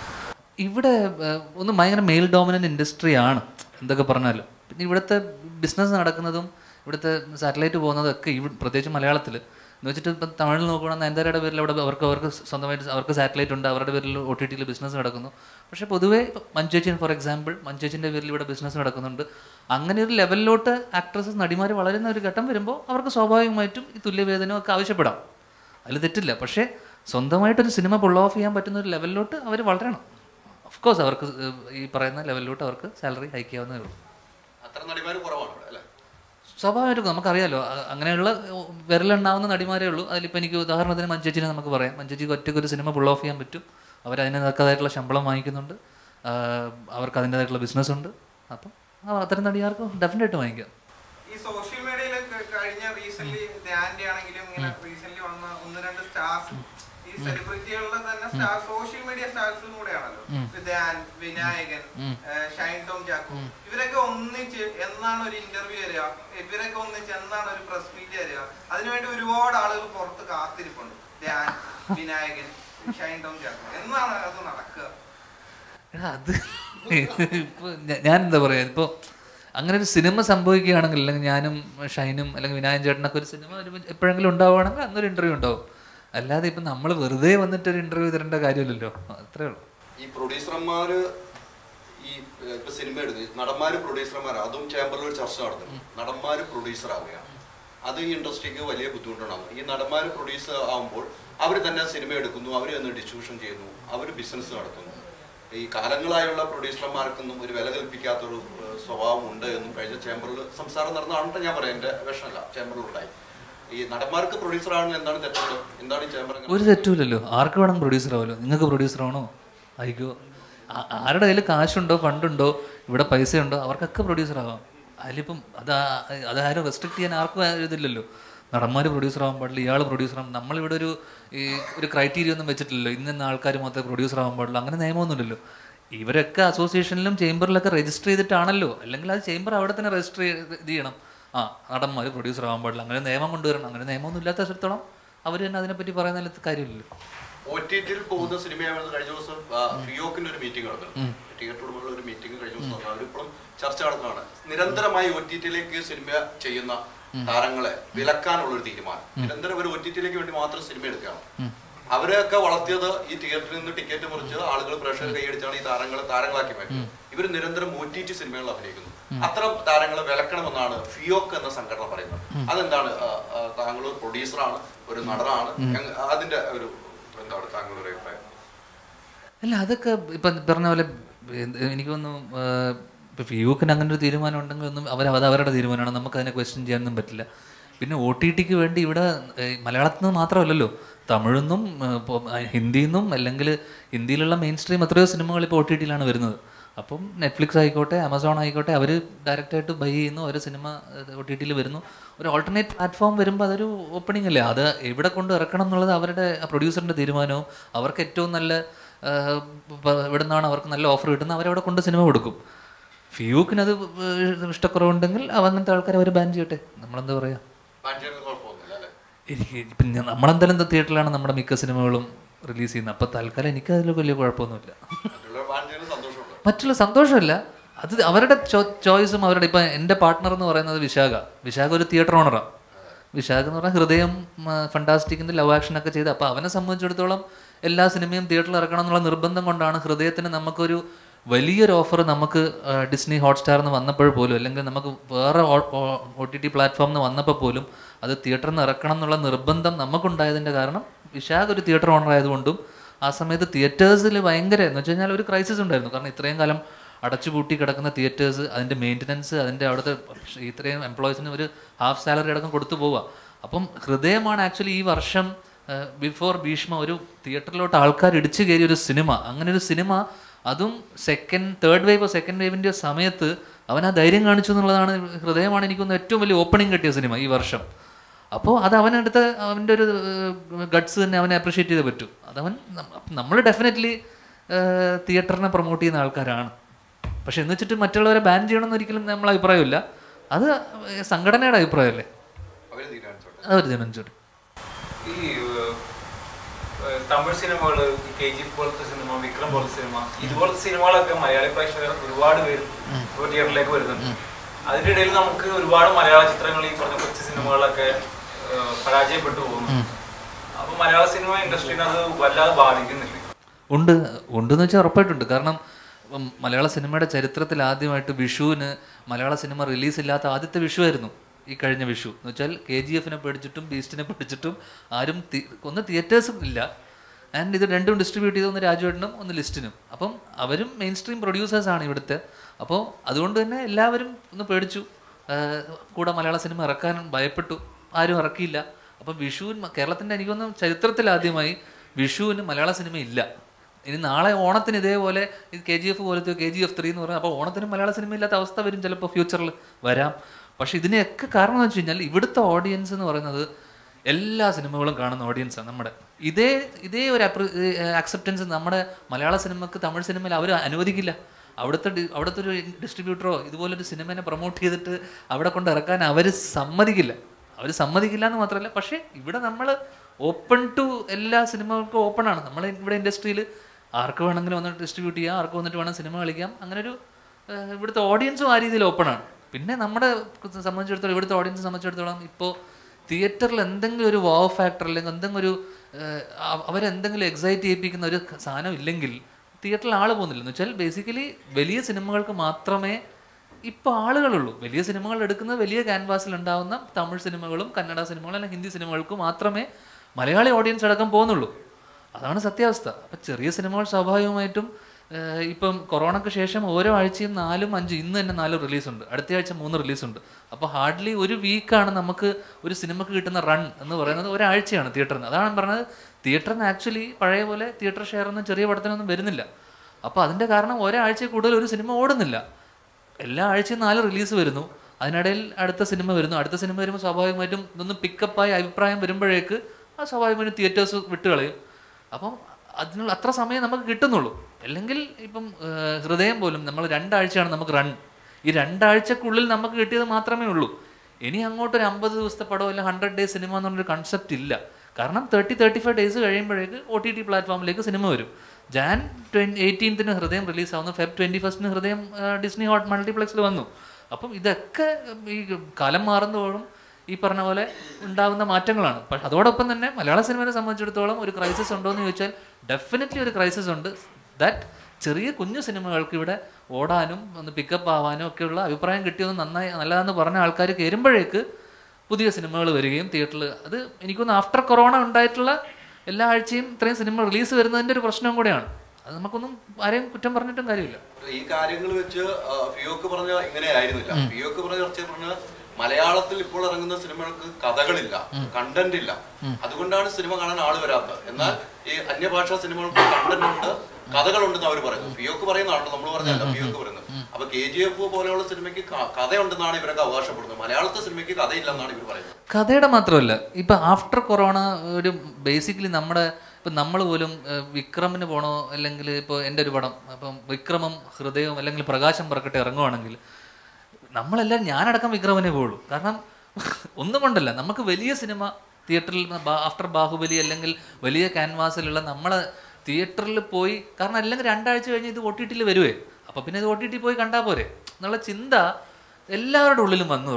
ഇവിടെ ഏഹ്, ഒന്ന് ഭയങ്കര മെയിൽ ഡോമിനൻ്റ് ഇൻഡസ്ട്രി ആണ് എന്തൊക്കെ പറഞ്ഞാലും പിന്നെ ഇവിടുത്തെ ബിസിനസ് നടക്കുന്നതും ഇവിടുത്തെ സാറ്റലൈറ്റ് പോകുന്നതും ഒക്കെ ഇവിടെ പ്രത്യേകിച്ച് മലയാളത്തിൽ എന്ന് വെച്ചിട്ട് ഇപ്പം തമിഴിൽ നോക്കുകയാണെങ്കിൽ നയൻതാരയുടെ പേരിൽ അവിടെ അവർക്ക് അവർക്ക് സ്വന്തമായിട്ട് അവർക്ക് സാറ്റലൈറ്റ് ഉണ്ട് അവരുടെ പേരിൽ ഒ ടി ടിയിൽ ബിസിനസ് നടക്കുന്നു പക്ഷേ പൊതുവേ ഇപ്പം മഞ്ചേച്ചിൻ ഫോർ എക്സാമ്പിൾ മഞ്ചേച്ചിൻ്റെ പേരിൽ ഇവിടെ ബിസിനസ് നടക്കുന്നുണ്ട് അങ്ങനെ ഒരു ലെവലിലോട്ട് ആക്ട്രസസ് നടിമാർ വളരുന്ന ഒരു ഘട്ടം വരുമ്പോൾ അവർക്ക് സ്വാഭാവികമായിട്ടും ഈ തുല്യവേതനവും ഒക്കെ ആവശ്യപ്പെടാം അതിൽ തെറ്റില്ല പക്ഷേ സ്വന്തമായിട്ടൊരു സിനിമ പുൾ ഓഫ് ചെയ്യാൻ പറ്റുന്ന ഒരു ലെവലിലോട്ട് അവർ വളരണം ഓഫ് കോഴ്സ് അവർക്ക് ഏഹ്, ഈ പറയുന്ന ലെവലിലോട്ട് അവർക്ക് സാലറി ഹൈക്ക് ചെയ്യാവുന്നേ ഉള്ളൂ അത്ര നടിമാർ കുറവാണ് ഇവിടെ അല്ലേ സ്വാഭാവികമായിട്ടും നമുക്കറിയാലോ അ- അങ്ങനെയുള്ള ഏഹ്, വിരലുണ്ടാവുന്ന നടിമാരേ ഉള്ളൂ അതിലിപ്പോൾ എനിക്ക് ഉദാഹരണത്തിന് മഞ്ചേച്ചിനെ നമുക്ക് പറയാം മഞ്ചേച്ചിക്ക് ഒറ്റയ്ക്ക് ഒരു സിനിമ പുൾ ഓഫ് ചെയ്യാൻ പറ്റും അവർ അതിനേതായിട്ടുള്ള ശമ്പളം വാങ്ങിക്കുന്നുണ്ട് ആഹ്, അവർക്ക് അതിൻ്റെതായിട്ടുള്ള ബിസിനസ് ഉണ്ട് അപ്പം ആ, അത്തരം നടികാർക്ക് ഡെഫിനറ്റായിട്ട് വാങ്ങിക്കാം ഈ സോഷ്യൽ മീഡിയയിൽ കഴിഞ്ഞ റീസെന്റ് ധ്യാന്റെ ആണെങ്കിലും ഇങ്ങനെ റീസെന്റ് വന്ന ഒന്ന് രണ്ട് സ്റ്റാർസ് ഈ സെലിബ്രിറ്റികളുടെ തന്നെ സ്റ്റാർ സോഷ്യൽ മീഡിയ സ്റ്റാർസും കൂടെയാണല്ലോ ധ്യാൻ വിനായകൻ ഏഹ് ഷൈൻ ടോം ചാക്കോ ഇവരൊക്കെ ഒന്നിച്ച് എന്നാണ് ഒരു ഇന്റർവ്യൂ വരിക ഇവരൊക്കെ ഒന്നിച്ച് എന്നാണ് ഒരു പ്രസ് മീറ്റ് വരിക അതിനുവേണ്ടി ഒരുപാട് ആളുകൾ പുറത്ത് കാത്തിരിപ്പുണ്ട് ധ്യാൻ വിനായകൻ ഷൈൻ ടോം ചാക്കോ എന്നാണ് അത് നടക്കുക എടാ അത് ഇപ്പോൾ ഞാൻ എന്താ പറയുക ഇപ്പോൾ അങ്ങനെ ഒരു സിനിമ സംഭവിക്കുകയാണെങ്കിൽ അല്ലെങ്കിൽ ഞാനും ഷൈനും അല്ലെങ്കിൽ വിനായൻ ചേട്ടനൊക്കെ ഒരു സിനിമ ഒരു എപ്പോഴെങ്കിലും ഉണ്ടാവുകയാണെങ്കിൽ അന്നൊരു ഇൻ്റർവ്യൂ ഉണ്ടാവും അല്ലാതെ ഇപ്പം നമ്മൾ വെറുതെ വന്നിട്ട് ഒരു ഇൻ്റർവ്യൂ തരേണ്ട കാര്യമില്ലല്ലോ അത്രേ ഉള്ളൂ ഈ പ്രൊഡ്യൂസർമാര് ഈ ഏഹ്, ഇപ്പൊ സിനിമ എടുത്ത് നടന്മാര് പ്രൊഡ്യൂസർമാർ അതും ചേംബറിൽ ഒരു ചർച്ച നടത്തുന്നു നടന്മാര് പ്രൊഡ്യൂസർ ആവുകയാണ് അത് ഈ ഇൻഡസ്ട്രിക്ക് വലിയ ബുദ്ധിമുട്ടുണ്ടാകും ഈ നടന്മാര് പ്രൊഡ്യൂസർ ആവുമ്പോൾ അവർ തന്നെ സിനിമ എടുക്കുന്നു അവർ തന്നെ ഡിസ്ട്രിബ്യൂഷൻ ചെയ്യുന്നു അവർ ബിസിനസ് നടത്തുന്നു ഈ കാലങ്ങളായുള്ള പ്രൊഡ്യൂസർമാർക്കൊന്നും ഒരു വില കൽപ്പിക്കാത്തൊരു ഏഹ്, സ്വഭാവം ഉണ്ട് എന്നും കഴിഞ്ഞ ചേംബറിൽ സംസാരം നടന്നതാണെന്ന് ഞാൻ പറയാം എൻ്റെ വിഷമല്ല ചേംബറിൽ ഉണ്ടായി ഈ നടന്മാർക്ക് പ്രൊഡ്യൂസർ ആണെങ്കിൽ എന്താണ് തെറ്റുള്ളത് എന്താണ് ഈ ചേംബർ ഒരു തെറ്റുമില്ലല്ലോ ആർക്ക് വേണം പ്രൊഡ്യൂസർ ആവുമല്ലോ നിങ്ങൾക്ക് പ്രൊഡ്യൂസർ ആണോ ആയിക്കോ ആ- ആരുടെ കയ്യിൽ കാശുണ്ടോ ഫണ്ടുണ്ടോ ഇവിടെ പൈസയുണ്ടോ അവർക്കൊക്കെ പ്രൊഡ്യൂസർ ആവാം അതിലിപ്പം അത് ആ- അതാരും റെസ്ട്രിക്ട് ചെയ്യാൻ ആർക്കും ആ ഇതില്ലല്ലോ നടന്മാർ പ്രൊഡ്യൂസർ ആവാൻ പാടില്ല ഇയാൾ പ്രൊഡ്യൂസർ ആവും നമ്മളിവിടെ ഒരു ഈ ഒരു ക്രൈറ്റീരിയ ഒന്നും വെച്ചിട്ടില്ലല്ലോ ഇന്ന ആൾക്കാർ മാത്രമേ പ്രൊഡ്യൂസർ ആവാൻ പാടുള്ളൂ അങ്ങനെ നിയമമൊന്നുമില്ലല്ലോ ഇവരൊക്കെ അസോസിയേഷനിലും ചേംബറിലൊക്കെ രജിസ്റ്റർ ചെയ്തിട്ടാണല്ലോ അല്ലെങ്കിൽ അത് ചേംബർ അവിടെ തന്നെ രജിസ്റ്റർ ഇത് ചെയ്യണം ആ നടന്മാർ പ്രൊഡ്യൂസർ ആവാൻ പാടില്ല അങ്ങനെ നിയമം കൊണ്ടുവരണം അങ്ങനെ നിയമമൊന്നും ഇല്ലാത്ത സ്ഥലത്തോളം അവർ തന്നെ അതിനെപ്പറ്റി പറയുന്നതിൽ കാര്യമില്ലല്ലോ ഒ ടി ടിയിൽ പോകുന്ന സിനിമയാണ് കഴിഞ്ഞ ദിവസം ആ, ഫിയോക്കിന്റെ ഒരു മീറ്റിംഗ് നടന്നു തിയേറ്റർ ഉടമകളുടെ ഒരു മീറ്റിംഗ് കഴിഞ്ഞ ദിവസം നടന്നു അവരിപ്പോഴും ചർച്ച നടന്നതാണ് നിരന്തരമായി ഒ ടി ടിയിലേക്ക് സിനിമ ചെയ്യുന്ന താരങ്ങളെ വിലക്കാനുള്ള ഒരു തീരുമാനം നിരന്തരം ഒരു ഒ ടി ടിയിലേക്ക് വേണ്ടി മാത്രം സിനിമ എടുക്കുകയാണ് അവരെയൊക്കെ വളർത്തിയത് ഈ തിയേറ്ററിൽ നിന്ന് ടിക്കറ്റ് മുറിച്ച് ആളുകൾ പ്രേക്ഷകർ കൈയടിച്ചാണ് ഈ താരങ്ങളെ താരങ്ങളാക്കി മാറ്റിയത് ഇവർ നിരന്തരം ഒ ടി ടി സിനിമകളിൽ അഭിനയിക്കുന്നു അത്തരം താരങ്ങളെ വിലക്കണമെന്നാണ് ഫിയോക്ക് എന്ന സംഘടന പറയുന്നത് അതെന്താണ് ആ, ആ, താങ്കൾ ഒരു പ്രൊഡ്യൂസറാണ് ഒരു നടനാണ് എങ്- അതിന്റെ ഒരു എന്താണ് താങ്കളുടെ ഒരു അഭിപ്രായം അല്ല അതൊക്കെ ഇപ്പം പറഞ്ഞ പോലെ എന്ത് എനിക്ക് തോന്നുന്നു ഇപ്പം ഫിയൂക്കിന് അങ്ങനെ ഒരു തീരുമാനം ഉണ്ടെങ്കിൽ ഒന്നും അവർ അത് അവരുടെ തീരുമാനമാണ് നമുക്ക് അതിനെ ക്വസ്റ്റ്യൻ ചെയ്യാനൊന്നും പറ്റില്ല പിന്നെ ഒ ടി ടിക്ക് വേണ്ടി ഇവിടെ ഏഹ്, മലയാളത്തിൽ നിന്ന് മാത്രമല്ലല്ലോ തമിഴിൽ നിന്നും ഏഹ്, ഇപ്പം, ആ, ഹിന്ദിയിൽ നിന്നും അല്ലെങ്കിൽ ഹിന്ദിയിലുള്ള മെയിൻ സ്ട്രീം എത്രയോ സിനിമകൾ ഇപ്പോൾ ഒ ടി ടിയിലാണ് വരുന്നത് അപ്പം നെറ്റ്ഫ്ലിക്സ് ആയിക്കോട്ടെ ആമസോൺ ആയിക്കോട്ടെ അവർ ഡയറക്റ്റായിട്ട് ബൈ ചെയ്യുന്നു ഒരു സിനിമ ഒ ടി ടിയിൽ വരുന്നു ഒരു ഓൾട്ടർനേറ്റ് പ്ലാറ്റ്ഫോം വരുമ്പോൾ അതൊരു ഓപ്പണിംഗ് അല്ലേ അത് എവിടെ കൊണ്ട് ഇറക്കണം എന്നുള്ളത് അവരുടെ പ്രൊഡ്യൂസറിൻ്റെ തീരുമാനവും അവർക്ക് ഏറ്റവും നല്ല ആഹ്, പ- ഇവിടെ നിന്നാണ് അവർക്ക് നല്ല ഓഫർ കിട്ടുന്നത് അവരവിടെ കൊണ്ട് സിനിമ കൊടുക്കും ഫിയൂക്കിനത് ഇഷ്ടക്കുറവുണ്ടെങ്കിൽ അവ അങ്ങനത്തെ ആൾക്കാരെ അവർ ബാൻ ചെയ്യട്ടെ നമ്മളെന്താ പറയുക പാഞ്ചേരിന് കുഴപ്പമൊന്നുമില്ല അല്ലേ എനിക്ക് ഇപ്പം ഞാൻ- നമ്മളെന്തായാലും തിയേറ്ററിലാണ് നമ്മുടെ മിക്ക സിനിമകളും റിലീസ് ചെയ്യുന്നത് അപ്പോൾ തൽക്കാലം എനിക്ക് അതിൽ വലിയ കുഴപ്പമൊന്നുമില്ല മറ്റുള്ള പാഞ്ചേരിന് സന്തോഷമുണ്ട് മറ്റുള്ള സന്തോഷമല്ല അത് അവരുടെ ചോയ്സും അവരുടെ ഇപ്പം എൻ്റെ പാർട്ട്ണർ എന്ന് പറയുന്നത് വിശാഖ വിശാഖ ഒരു തിയേറ്റർ ഓണറാണ് വിശാഖ് എന്ന് പറഞ്ഞാൽ ഹൃദയം ഫണ്ടാസ്റ്റിക്കിൻ്റെ ലവ് ആക്ഷനൊക്കെ ചെയ്ത് അപ്പോൾ അവനെ സംബന്ധിച്ചിടത്തോളം എല്ലാ സിനിമയും തിയേറ്ററിൽ ഇറക്കണം എന്നുള്ള നിർബന്ധം കൊണ്ടാണ് ഹൃദയത്തിന് നമുക്കൊരു വലിയൊരു ഓഫർ നമുക്ക് ആ, ഡിസ്നി ഹോട്ട്സ്റ്റാർ എന്ന് വന്നപ്പോൾ പോലും അല്ലെങ്കിൽ നമുക്ക് വേറെ ഒ ടി ടി പ്ലാറ്റ്ഫോമിൽ നിന്ന് വന്നപ്പോൾ പോലും അത് തിയേറ്ററിൽ നിന്ന് ഇറക്കണം എന്നുള്ള നിർബന്ധം നമുക്കുണ്ടായതിൻ്റെ കാരണം വിശാഖ ഒരു തിയേറ്റർ ഓണർ ആയതുകൊണ്ടും ആ സമയത്ത് തിയേറ്റേഴ്സിൽ ഭയങ്കര എന്ന് വെച്ച് കഴിഞ്ഞാൽ ഒരു ക്രൈസിസ് ഉണ്ടായിരുന്നു കാരണം ഇത്രയും കാലം അടച്ചുപൂട്ടി കിടക്കുന്ന തിയേറ്റേഴ്സ് അതിൻ്റെ മെയിൻ്റനൻസ് അതിൻ്റെ അവിടുത്തെ ഇത്രയും എംപ്ലോയീസിന് ഒരു ഹാഫ് സാലറി അടക്കം കൊടുത്തു പോവുക അപ്പം ഹൃദയമാണ് ആക്ച്വലി ഈ വർഷം ബിഫോർ ഭീഷ്മ ഒരു തിയേറ്ററിലോട്ട് ആൾക്കാർ ഇടിച്ചു കയറിയ ഒരു സിനിമ അങ്ങനെ ഒരു സിനിമ അതും സെക്കൻഡ് തേർഡ് വേവോ സെക്കൻഡ് വേവിൻ്റെ സമയത്ത് അവൻ ആ ധൈര്യം കാണിച്ചു എന്നുള്ളതാണ് ഹൃദയമാണ് എനിക്കൊന്ന് ഏറ്റവും വലിയ ഓപ്പണിംഗ് കിട്ടിയ സിനിമ ഈ വർഷം അപ്പോൾ അത് അവനെടുത്ത അവൻ്റെ ഒരു ഗട്ട്സ് തന്നെ അവനെ അപ്രിഷ്യേറ്റ് ചെയ്തേ പറ്റൂ അതവൻ നമ്മൾ ഡെഫിനറ്റ്ലി തിയേറ്ററിനെ പ്രൊമോട്ട് ചെയ്യുന്ന ആൾക്കാരാണ് പക്ഷെ എന്ന് വെച്ചിട്ട് മറ്റുള്ളവരെ ബാൻ ചെയ്യണമെന്ന് ഒരിക്കലും നമ്മളെ അഭിപ്രായമില്ല അത് സംഘടനയുടെ അഭിപ്രായമല്ലേ അവര് തീരുമാനിച്ചോട്ടെ അതൊരു തീരുമാനിച്ചോട്ടെ ഈ ഏഹ്, ഏഹ്, തമിഴ് സിനിമകള് കെ ജി പോലത്തെ സിനിമ വിക്രം പോലത്തെ സിനിമ ഇതുപോലത്തെ സിനിമകളൊക്കെ മലയാളി പ്രേക്ഷകർ ഒരുപാട് പേര് ഇപ്പോൾ തിയേറ്ററിലേക്ക് വരുന്നുണ്ട് അതിന്റെ ഇടയിൽ നമുക്ക് ഒരുപാട് മലയാള ചിത്രങ്ങൾ ഈ പറഞ്ഞ കൊച്ചു സിനിമകളൊക്കെ ഏഹ്, പരാജയപ്പെട്ടു പോകുന്നു അപ്പൊ മലയാള സിനിമ ഇൻഡസ്ട്രീനെ അത് വല്ലാതെ ബാധിക്കുന്നില്ല ഉണ്ട് ഉണ്ടെന്ന് വെച്ചാൽ ഉറപ്പായിട്ടുണ്ട് കാരണം ഉം, മലയാള സിനിമയുടെ ചരിത്രത്തിൽ ആദ്യമായിട്ട് വിഷുവിന് മലയാള സിനിമ റിലീസ് ഇല്ലാത്ത ആദ്യത്തെ വിഷു ആയിരുന്നു ഈ കഴിഞ്ഞ വിഷു എന്ന് വെച്ചാൽ കെ ജി എഫിനെ പേടിച്ചിട്ടും ബീസ്റ്റിനെ പേടിച്ചിട്ടും ആരും തി- ഒന്ന് തിയേറ്റേഴ്സും ഇല്ല ആൻഡ് ഇത് രണ്ടും ഡിസ്ട്രിബ്യൂട്ട് ചെയ്ത ഒന്ന് രാജുവേട്ടനും ഒന്ന് ലിസ്റ്റിനും അപ്പം അവരും മെയിൻ സ്ട്രീം പ്രൊഡ്യൂസേഴ്സാണ് ഇവിടുത്തെ അപ്പോൾ അതുകൊണ്ട് തന്നെ എല്ലാവരും ഒന്ന് പേടിച്ചു ആഹ് കൂടെ മലയാള സിനിമ ഇറക്കാൻ ഭയപ്പെട്ടു ആരും ഇറക്കിയില്ല അപ്പം വിഷുവിന് കേരളത്തിൻ്റെ എനിക്കൊന്നും ചരിത്രത്തിൽ ആദ്യമായി വിഷുവിന് മലയാള സിനിമ ഇല്ല ഇനി നാളെ ഓണത്തിന് ഇതേപോലെ ഇത് കെ ജി എഫ് പോലത്തെ കെ ജി എഫ് ത്രീ എന്ന് പറഞ്ഞാൽ അപ്പോൾ ഓണത്തിന് മലയാള സിനിമ ഇല്ലാത്ത അവസ്ഥ വരും ചിലപ്പോൾ ഫ്യൂച്ചറിൽ വരാം പക്ഷെ ഇതിനെയൊക്കെ കാരണം എന്ന് വെച്ച് കഴിഞ്ഞാൽ ഇവിടുത്തെ ഓഡിയൻസ് എന്ന് പറയുന്നത് എല്ലാ സിനിമകളും കാണുന്ന ഓഡിയൻസാണ് നമ്മുടെ ഇതേ ഇതേ ഒരു അക്സെപ്റ്റൻസ് നമ്മുടെ മലയാള സിനിമക്ക് തമിഴ് സിനിമയിൽ അവർ അനുവദിക്കില്ല അവിടുത്തെ ഡി- അവിടുത്തെ ഒരു ഡിസ്ട്രിബ്യൂട്ടറോ ഇതുപോലൊരു സിനിമനെ പ്രൊമോട്ട് ചെയ്തിട്ട് അവിടെ കൊണ്ട് ഇറക്കാൻ അവർ സമ്മതിക്കില്ല അവർ സമ്മതിക്കില്ല എന്ന് മാത്രമല്ല പക്ഷേ ഇവിടെ നമ്മൾ ഓപ്പൺ ടു എല്ലാ സിനിമകൾക്കും ഓപ്പൺ ആണ് നമ്മൾ ഇവിടെ ഇൻഡസ്ട്രിയിൽ ആർക്ക് വേണമെങ്കിലും വന്ന് ഡിസ്ട്രിബ്യൂട്ട് ചെയ്യാം ആർക്ക് വന്നിട്ട് വേണം സിനിമ കളിക്കാം അങ്ങനെ ഒരു ഏഹ്, ഇവിടുത്തെ ഓഡിയൻസും ആ രീതിയിൽ ഓപ്പൺ ആണ് പിന്നെ നമ്മുടെ സംബന്ധിച്ചിടത്തോളം ഇവിടുത്തെ ഓഡിയൻസ് സംബന്ധിച്ചിടത്തോളം ഇപ്പോൾ തിയേറ്ററിൽ എന്തെങ്കിലും ഒരു വാവ് ഫാക്ടർ അല്ലെങ്കിൽ എന്തെങ്കിലും ഒരു ഏഹ്, അവ- അവരെന്തെങ്കിലും എക്സൈറ്റ് ചെയ്യിപ്പിക്കുന്ന ഒരു സാധനം ഇല്ലെങ്കിൽ തിയേറ്ററിൽ ആൾ പോകുന്നില്ല എന്ന് വെച്ചാൽ ബേസിക്കലി വലിയ സിനിമകൾക്ക് മാത്രമേ ഇപ്പോൾ ആളുകളുള്ളൂ വലിയ സിനിമകൾ എടുക്കുന്നത് വലിയ ക്യാൻവാസിൽ ഉണ്ടാവുന്ന തമിഴ് സിനിമകളും കന്നഡ സിനിമകളും അല്ലെങ്കിൽ ഹിന്ദി സിനിമകൾക്ക് മാത്രമേ മലയാളി ഓഡിയൻസ് അടക്കം പോകുന്നുള്ളൂ അതാണ് സത്യാവസ്ഥ അപ്പം ചെറിയ സിനിമകൾ സ്വാഭാവികമായിട്ടും ഏഹ്, ഇപ്പം കൊറോണയ്ക്ക് ശേഷം ഓരോ ആഴ്ചയും നാലും അഞ്ചും ഇന്ന് തന്നെ നാല് റിലീസുണ്ട് അടുത്ത ആഴ്ച മൂന്ന് റിലീസുണ്ട് അപ്പോൾ ഹാർഡ്ലി ഒരു വീക്കാണ് നമുക്ക് ഒരു സിനിമക്ക് കിട്ടുന്ന റൺ എന്ന് പറയുന്നത് ഒരാഴ്ചയാണ് തിയേറ്ററിന് അതാണ് ഞാൻ പറഞ്ഞത് തിയേറ്ററിന് ആക്ച്വലി പഴയ പോലെ തിയേറ്റർ ഷെയർ ഒന്നും ചെറിയ പടത്തിനൊന്നും വരുന്നില്ല അപ്പോൾ അതിൻ്റെ കാരണം ഒരാഴ്ച കൂടുതൽ ഒരു സിനിമ ഓടുന്നില്ല എല്ലാ ആഴ്ചയും നാല് റിലീസ് വരുന്നു അതിനിടയിൽ അടുത്ത സിനിമ വരുന്നു അടുത്ത സിനിമ വരുമ്പോൾ സ്വാഭാവികമായിട്ടും ഇതൊന്ന് പിക്കപ്പായി അഭിപ്രായം വരുമ്പോഴേക്ക് ആ സ്വാഭാവികമായിട്ടും തിയേറ്റേഴ്സ് വിട്ടുകളയും അപ്പം അതിനുള്ള അത്ര സമയം നമുക്ക് കിട്ടുന്നുള്ളൂ അല്ലെങ്കിൽ ഇപ്പം ഏഹ്, ഹൃദയം പോലും നമ്മൾ രണ്ടാഴ്ചയാണ് നമുക്ക് റൺ ഈ രണ്ടാഴ്ചക്കുള്ളിൽ നമുക്ക് കിട്ടിയത് മാത്രമേ ഉള്ളൂ ഇനി അങ്ങോട്ട് ഒരു അമ്പത് ദിവസത്തെ പടം അല്ലെങ്കിൽ ഹൺഡ്രഡ് ഡേയ്സ് സിനിമ എന്ന് പറഞ്ഞൊരു കൺസെപ്റ്റ് ഇല്ല കാരണം തേർട്ടി തേർട്ടി ഫൈവ് ഡേയ്സ് കഴിയുമ്പോഴേക്ക് ഒ ടി ടി പ്ലാറ്റ്ഫോമിലേക്ക് സിനിമ വരും ജാൻ ട്വൻറ്റി എയ്റ്റീൻത്തിന് ഹൃദയം റിലീസ് ആവുന്നു ഫെബ് ട്വൻറ്റി ഫസ്റ്റിന് ഹൃദയം ആ, ഡിസ്നി ഹോട്ട് മൾട്ടിപ്ലക്സിൽ വന്നു അപ്പം ഇതൊക്കെ ഈ കാലം മാറുന്നതോറും ഈ പറഞ്ഞ പോലെ ഉണ്ടാകുന്ന മാറ്റങ്ങളാണ് പക്ഷെ അതോടൊപ്പം തന്നെ മലയാള സിനിമയെ സംബന്ധിച്ചിടത്തോളം ഒരു ക്രൈസിസ് ഉണ്ടോ എന്ന് ചോദിച്ചാൽ ഡെഫിനറ്റ്ലി ഒരു ക്രൈസിസ് ഉണ്ട് ദാറ്റ് ചെറിയ കുഞ്ഞു സിനിമകൾക്ക് ഇവിടെ ഓടാനും ഒന്ന് പിക്കപ്പ് ആവാനും ഒക്കെയുള്ള അഭിപ്രായം കിട്ടിയൊന്ന് നന്നായി നല്ലതെന്ന് പറഞ്ഞ ആൾക്കാർ കയറുമ്പോഴേക്ക് പുതിയ സിനിമകൾ വരികയും തിയേറ്ററിൽ അത് എനിക്കൊന്ന് ആഫ്റ്റർ കൊറോണ ഉണ്ടായിട്ടുള്ള എല്ലാ ആഴ്ചയും ഇത്രയും സിനിമ റിലീസ് വരുന്നതിൻ്റെ ഒരു പ്രശ്നം കൂടെയാണ് അത് നമുക്കൊന്നും ആരെയും കുറ്റം പറഞ്ഞിട്ടും കാര്യമില്ല ഈ കാര്യങ്ങൾ വെച്ച് ആ, ഫിയോക്ക് പറഞ്ഞ ഇങ്ങനെ ആയിരുന്നില്ല ഫിയോക്ക് പറഞ്ഞ ചർച്ച പറഞ്ഞ മലയാളത്തിൽ ഇപ്പോൾ ഇറങ്ങുന്ന സിനിമകൾക്ക് കഥകളില്ല കണ്ടന്റ് ഇല്ല അതുകൊണ്ടാണ് സിനിമ കാണാൻ ആള് വരാത്തത് എന്നാൽ ഈ അന്യഭാഷാ സിനിമകൾക്ക് കണ്ടന്റ് ഉണ്ട് കഥകളുണ്ടെന്ന് അവർ പറയുന്നു ഫിയോക്ക് പറയുന്നതാണ് നമ്മൾ പറഞ്ഞല്ല ഫിയോക്ക് പറയുന്നത് അപ്പൊ കെ ജി എഫ് പോലെയുള്ള സിനിമയ്ക്ക് ക- കഥയുണ്ടെന്നാണ് ഇവരൊക്കെ അവകാശപ്പെടുന്നത് മലയാളത്തെ സിനിമയ്ക്ക് കഥയില്ലെന്നാണ് ഇവർ പറയുന്നത് കഥയുടെ മാത്രമല്ല ഇപ്പൊ ആഫ്റ്റർ കൊറോണ ഒരു ബേസിക്കലി നമ്മുടെ ഇപ്പൊ നമ്മൾ പോലും ഏഹ്, വിക്രമിന് പോണോ അല്ലെങ്കിൽ ഇപ്പോൾ എൻ്റെ ഒരു പടം അപ്പം വിക്രമം ഹൃദയവും അല്ലെങ്കിൽ പ്രകാശം പറക്കട്ടെ ഇറങ്ങുവാണെങ്കിൽ നമ്മളെല്ലാം ഞാനടക്കം വിക്രമനെ പോകുള്ളൂ കാരണം ഒന്നും കൊണ്ടല്ല നമുക്ക് വലിയ സിനിമ തിയേറ്ററിൽ ആഫ്റ്റർ ബാഹുബലി അല്ലെങ്കിൽ വലിയ ക്യാൻവാസിലുള്ള നമ്മൾ തിയേറ്ററിൽ പോയി കാരണം അല്ലെങ്കിൽ രണ്ടാഴ്ച കഴിഞ്ഞ് ഇത് ഒ ടി ടിയിൽ വരുവേ അപ്പോൾ പിന്നെ ഇത് ഒ ടി ടി പോയി കണ്ടാൽ പോരെ എന്നുള്ള ചിന്ത എല്ലാവരുടെ ഉള്ളിലും വന്നു തുടങ്ങി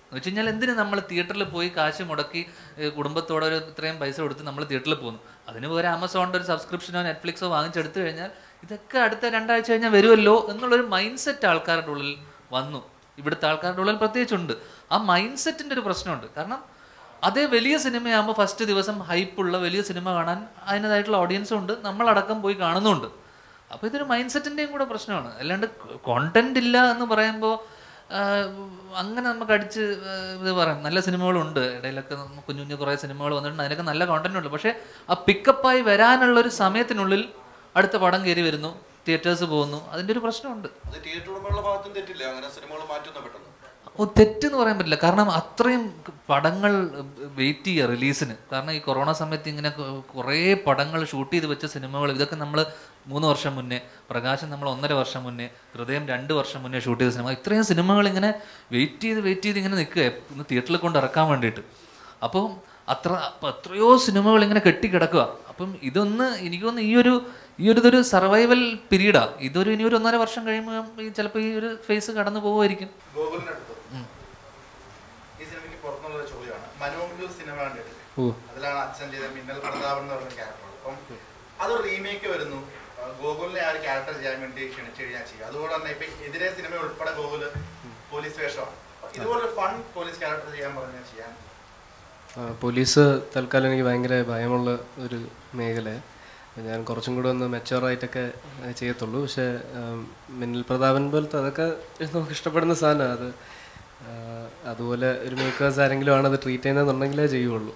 എന്ന് വെച്ച് കഴിഞ്ഞാൽ എന്തിന് നമ്മൾ തിയേറ്ററിൽ പോയി കാശ് മുടക്കി ഏഹ് കുടുംബത്തോടെ ഒരു ഇത്രയും പൈസ കൊടുത്ത് നമ്മൾ തിയേറ്ററിൽ പോകുന്നു അതിന് പകരം ആമസോണിൻ്റെ ഒരു സബ്സ്ക്രിപ്ഷനോ നെറ്റ്ഫ്ലിക്സോ വാങ്ങിച്ചെടുത്തു കഴിഞ്ഞാൽ ഇതൊക്കെ അടുത്ത രണ്ടാഴ്ച കഴിഞ്ഞാൽ വരുമല്ലോ എന്നുള്ളൊരു മൈൻഡ് സെറ്റ് ആൾക്കാരുടെ ഉള്ളിൽ വന്നു ഇവിടുത്തെ ആൾക്കാരുടെ ഉള്ളിൽ പ്രത്യേകിച്ചുണ്ട് ആ മൈൻഡ് സെറ്റിൻ്റെ ഒരു പ്രശ്നമുണ്ട് കാരണം അതേ വലിയ സിനിമയാകുമ്പോൾ ഫസ്റ്റ് ദിവസം ഹൈപ്പുള്ള വലിയ സിനിമ കാണാൻ അതിൻ്റെതായിട്ടുള്ള ഓഡിയൻസും ഉണ്ട് നമ്മളടക്കം പോയി കാണുന്നുണ്ട് അപ്പോൾ ഇതൊരു മൈൻഡ് സെറ്റിൻ്റെയും കൂടെ പ്രശ്നമാണ് അല്ലാണ്ട് കോണ്ടന്റ് ഇല്ല എന്ന് പറയുമ്പോൾ അങ്ങനെ നമുക്ക് അടിച്ച് ആ, ഇത് പറയാം നല്ല സിനിമകളുണ്ട് ഇടയിലൊക്കെ നമ്മ കുഞ്ഞു കുഞ്ഞു കുറേ സിനിമകൾ വന്നിട്ടുണ്ട് അതിനൊക്കെ നല്ല കോണ്ടന്റ് ഉണ്ട് പക്ഷേ ആ പിക്കപ്പായി വരാനുള്ള ഒരു സമയത്തിനുള്ളിൽ അടുത്ത പടം കയറി വരുന്നു തിയേറ്റേഴ്സ് പോകുന്നു അതിൻ്റെ ഒരു പ്രശ്നമുണ്ട് അത് തിയേറ്റർ ഉടമകളുടെ ഭാഗത്തും തെറ്റില്ല അങ്ങനെ സിനിമകൾ മാറ്റുന്ന പെട്ടെന്ന് ഓ തെറ്റെന്ന് പറയാൻ പറ്റില്ല കാരണം അത്രയും പടങ്ങൾ വെയിറ്റ് ചെയ്യുക റിലീസിന് കാരണം ഈ കൊറോണ സമയത്ത് ഇങ്ങനെ കൊ- കുറേ പടങ്ങൾ ഷൂട്ട് ചെയ്ത് വെച്ച സിനിമകൾ ഇതൊക്കെ നമ്മൾ മൂന്ന് വർഷം മുന്നേ പ്രകാശം നമ്മൾ ഒന്നര വർഷം മുന്നേ ഹൃദയം രണ്ട് വർഷം മുന്നേ ഷൂട്ട് ചെയ്ത സിനിമ ഇത്രയും സിനിമകൾ ഇങ്ങനെ വെയിറ്റ് ചെയ്ത് വെയിറ്റ് ചെയ്ത് ഇങ്ങനെ നിൽക്കുക ഇന്ന് തിയേറ്ററിൽ കൊണ്ട് ഇറക്കാൻ വേണ്ടിയിട്ട് അപ്പോൾ അത്ര അപ്പം എത്രയോ സിനിമകൾ ഇങ്ങനെ കെട്ടിക്കിടക്കുക അപ്പം ഇതൊന്ന് എനിക്കൊന്ന് ഈ ഒരു ഈ ഒരു ഇതൊരു സർവൈവൽ പീരീഡാ ഇതൊരു ഇനി ഒരു ഒന്നര വർഷം കഴിയുമ്പോൾ ഈ ചിലപ്പോൾ ഈ ഒരു ഫേസ് കടന്നു പോകുമായിരിക്കും ഗോകുലിന്റെ അടുത്ത് ഈ സിനിമയ്ക്ക് പുറത്തുള്ള ഒരു ചോദ്യമാണ് മനോഹർ സിനിമ കണ്ടിട്ടില്ലേ ഓ അതിലാണ് അച്ഛൻ ചെയ്ത മിന്നൽ പ്രതാപൻ എന്ന് പറയുന്ന ക്യാരക്ടർ അപ്പം അത് റീമേക്ക് വരുന്നു ആ, ഗോകുലിനെ ആ ഒരു ക്യാരക്ടർ ചെയ്യാൻ വേണ്ടി ക്ഷണിച്ചു കഴിഞ്ഞാൽ ചെയ്യും അതുപോലെ തന്നെ ഇപ്പൊ എതിരെ സിനിമ ഉൾപ്പെടെ ഗോകുല് പോലീസ് വേഷമാണ് അപ്പൊ ഇതുപോലെ ഫൺ പോലീസ് ക്യാരക്ടർ ചെയ്യാൻ പറഞ്ഞാൽ ചെയ്യാൻ ആ, പോലീസ് തൽക്കാലം എനിക്ക് ഭയങ്കര ഭയമുള്ള ഒരു മേഖലയാണ് ഞാൻ കുറച്ചും കൂടെ ഒന്ന് മെച്ചുവറായിട്ടൊക്കെ ചെയ്യത്തുള്ളൂ പക്ഷേ ആം, മിന്നൽ പ്രതാപൻ പോലത്തെ അതൊക്കെ നമുക്ക് ഇഷ്ടപ്പെടുന്ന സാധനമാണ് അത് ആ, അതുപോലെ ഒരു മേക്കേഴ്സ് ആരെങ്കിലും ആണ് അത് ട്രീറ്റ് ചെയ്യുന്നതെന്നുണ്ടെങ്കിലേ ചെയ്യുള്ളൂ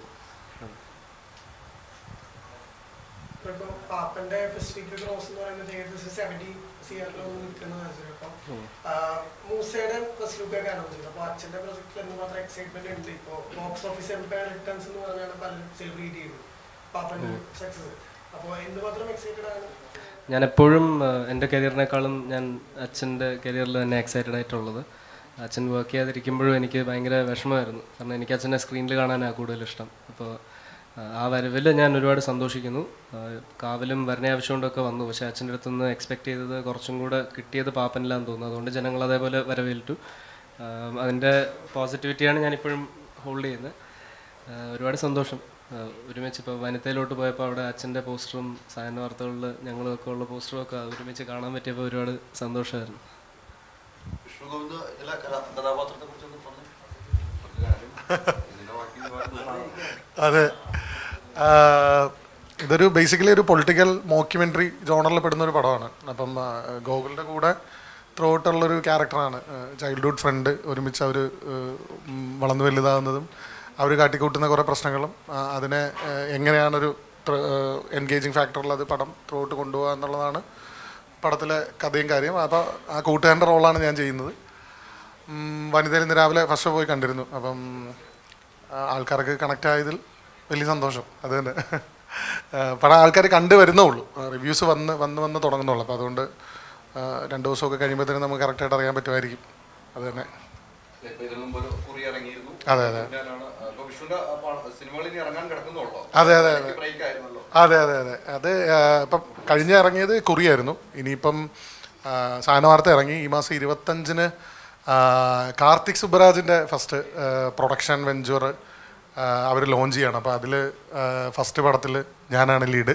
ഇപ്പൊ പാപ്പന്റെ പെസിഫിക് ക്രോസ് എന്ന് പറയുന്നത് ഏകദേശം സെവന്റി സിയറിലൊന്നും നിൽക്കുന്ന അപ്പം മൂസയുടെ പ്രസ് ലുക്ക് കാണാൻ പറ്റും അപ്പൊ അച്ഛന്റെ പ്രൊജക്റ്റിൽ എന്തുമാത്രം എക്സൈറ്റ്മെന്റ് ഉണ്ട് ഇപ്പൊ ബോക്സ് ഓഫീസ് എംപയർ റിട്ടേൺസ് എന്ന് പറഞ്ഞാണ് പലരും സെലിബ്രേറ്റ് ചെയ്യുന്നത് പാപ്പന്റെ സക്സസ് അപ്പൊ എന്തുമാത്രം എക്സൈറ്റഡ് ആണ് ഞാൻ എപ്പോഴും ആ, എൻ്റെ കരിയറിനേക്കാളും ഞാൻ അച്ഛൻ്റെ കരിയറിൽ തന്നെ എക്സൈറ്റഡ് ആയിട്ടുള്ളത് അച്ഛൻ വർക്ക് ചെയ്യാതിരിക്കുമ്പോഴും എനിക്ക് ഭയങ്കര വിഷമമായിരുന്നു കാരണം എനിക്ക് അച്ഛനെ സ്ക്രീനിൽ കാണാനാണ് കൂടുതൽ ഇഷ്ടം അപ്പോൾ ആ വരവിൽ ഞാൻ ഒരുപാട് സന്തോഷിക്കുന്നു ആ, കാവലും വരണയാവശ്യമുണ്ടൊക്കെ വന്നു പക്ഷേ അച്ഛൻ്റെ അടുത്ത് നിന്ന് എക്സ്പെക്ട് ചെയ്തത് കുറച്ചും കൂടെ കിട്ടിയത് പാപ്പനിലാന്ന് തോന്നുന്നു അതുകൊണ്ട് ജനങ്ങൾ അതേപോലെ വരവേറ്റു ആ, അതിൻ്റെ പോസിറ്റിവിറ്റിയാണ് ഞാനിപ്പോഴും ഹോൾഡ് ചെയ്യുന്നത് ആ, ഒരുപാട് സന്തോഷം ആ, ഒരുമിച്ച് ഇപ്പോൾ വനിതയിലോട്ട് പോയപ്പോൾ അവിടെ അച്ഛൻ്റെ പോസ്റ്ററും സായന വാർത്തകളിൽ ഞങ്ങളൊക്കെ ഉള്ള പോസ്റ്ററും ഒക്കെ ഒരുമിച്ച് കാണാൻ പറ്റിയപ്പോൾ ഒരുപാട് സന്തോഷമായിരുന്നു വിഷ്ണു ഗോവിന്ദ് ചില കഥാ- കഥാപാത്രത്തെ കുറിച്ചൊന്ന് പറഞ്ഞു ഒരു കാര്യം. ഇതിന്റെ ബാക്കി ഒരുപാട് അതെ ആ, ഇതൊരു ബേസിക്കലി ഒരു പൊളിറ്റിക്കൽ മോക്യുമെൻ്ററി ജോണറിൽ പെടുന്ന ഒരു പടമാണ് അപ്പം ആ, ഗോകുലിൻ്റെ കൂടെ ത്രൂ ഔട്ടുള്ളൊരു ക്യാരക്ടറാണ് ചൈൽഡ്ഹുഡ് ഫ്രണ്ട് ഒരുമിച്ച് അവർ വളർന്നു വലുതാകുന്നതും അവർ കാട്ടിക്കൂട്ടുന്ന കുറേ പ്രശ്നങ്ങളും ആ, അതിനെ ആ, എങ്ങനെയാണൊരു എൻഗേജിങ് ഫാക്ടറിൽ അത് പടം ത്രൂ ഔട്ട് കൊണ്ടുപോകുക എന്നുള്ളതാണ് പടത്തിലെ കഥയും കാര്യം അപ്പോൾ ആ കൂട്ടുകാരൻ്റെ റോളാണ് ഞാൻ ചെയ്യുന്നത് ഉം, വനിതയിൽ ഇന്ന് രാവിലെ ഫസ്റ്റ് ഷോ പോയി കണ്ടിരുന്നു അപ്പം ആ, ആൾക്കാർക്ക് കണക്റ്റ് ആയതിൽ വലിയ സന്തോഷം അത് തന്നെ ആ, പടം ആൾക്കാർ കണ്ടു വരുന്നേ ഉള്ളൂ റിവ്യൂസ് വന്ന് വന്ന് വന്ന് തുടങ്ങുന്നുള്ളൂ അപ്പോൾ അതുകൊണ്ട് ആ, രണ്ട് ദിവസമൊക്കെ കഴിയുമ്പോഴത്തേനും നമുക്ക് കറക്റ്റായിട്ട് അറിയാൻ പറ്റുമായിരിക്കും അത് തന്നെ ഇപ്പൊ ഇതിനു മുമ്പ് ഒരു കുറി ഇറങ്ങിയിരുന്നു അതെ, അതെ. ഞാനാണ് അപ്പൊ വിഷ്ണുവിന്റെ ആ പ- സിനിമകൾ ഇനി ഇറങ്ങാൻ കിടക്കുന്നുള്ളൂ അതെ, അതെ, അതെ. ബ്രേക്ക് ആയിരുന്നല്ലോ അതെ അതെ അതെ അത് ആ, ഇപ്പം കഴിഞ്ഞ ഇറങ്ങിയത് കുറിയായിരുന്നു ഇനിയിപ്പം ആ, സാധന വാർത്ത ഇറങ്ങി ഈ മാസം ഇരുപത്തഞ്ചിന് ആ, കാർത്തിക് സുബ്രാജിൻ്റെ ഫസ്റ്റ് പ്രൊഡക്ഷൻ വെഞ്ചർ അവർ ലോഞ്ച് ചെയ്യണം അപ്പോൾ അതിൽ ഫസ്റ്റ് പടത്തിൽ ഞാനാണ് ലീഡ്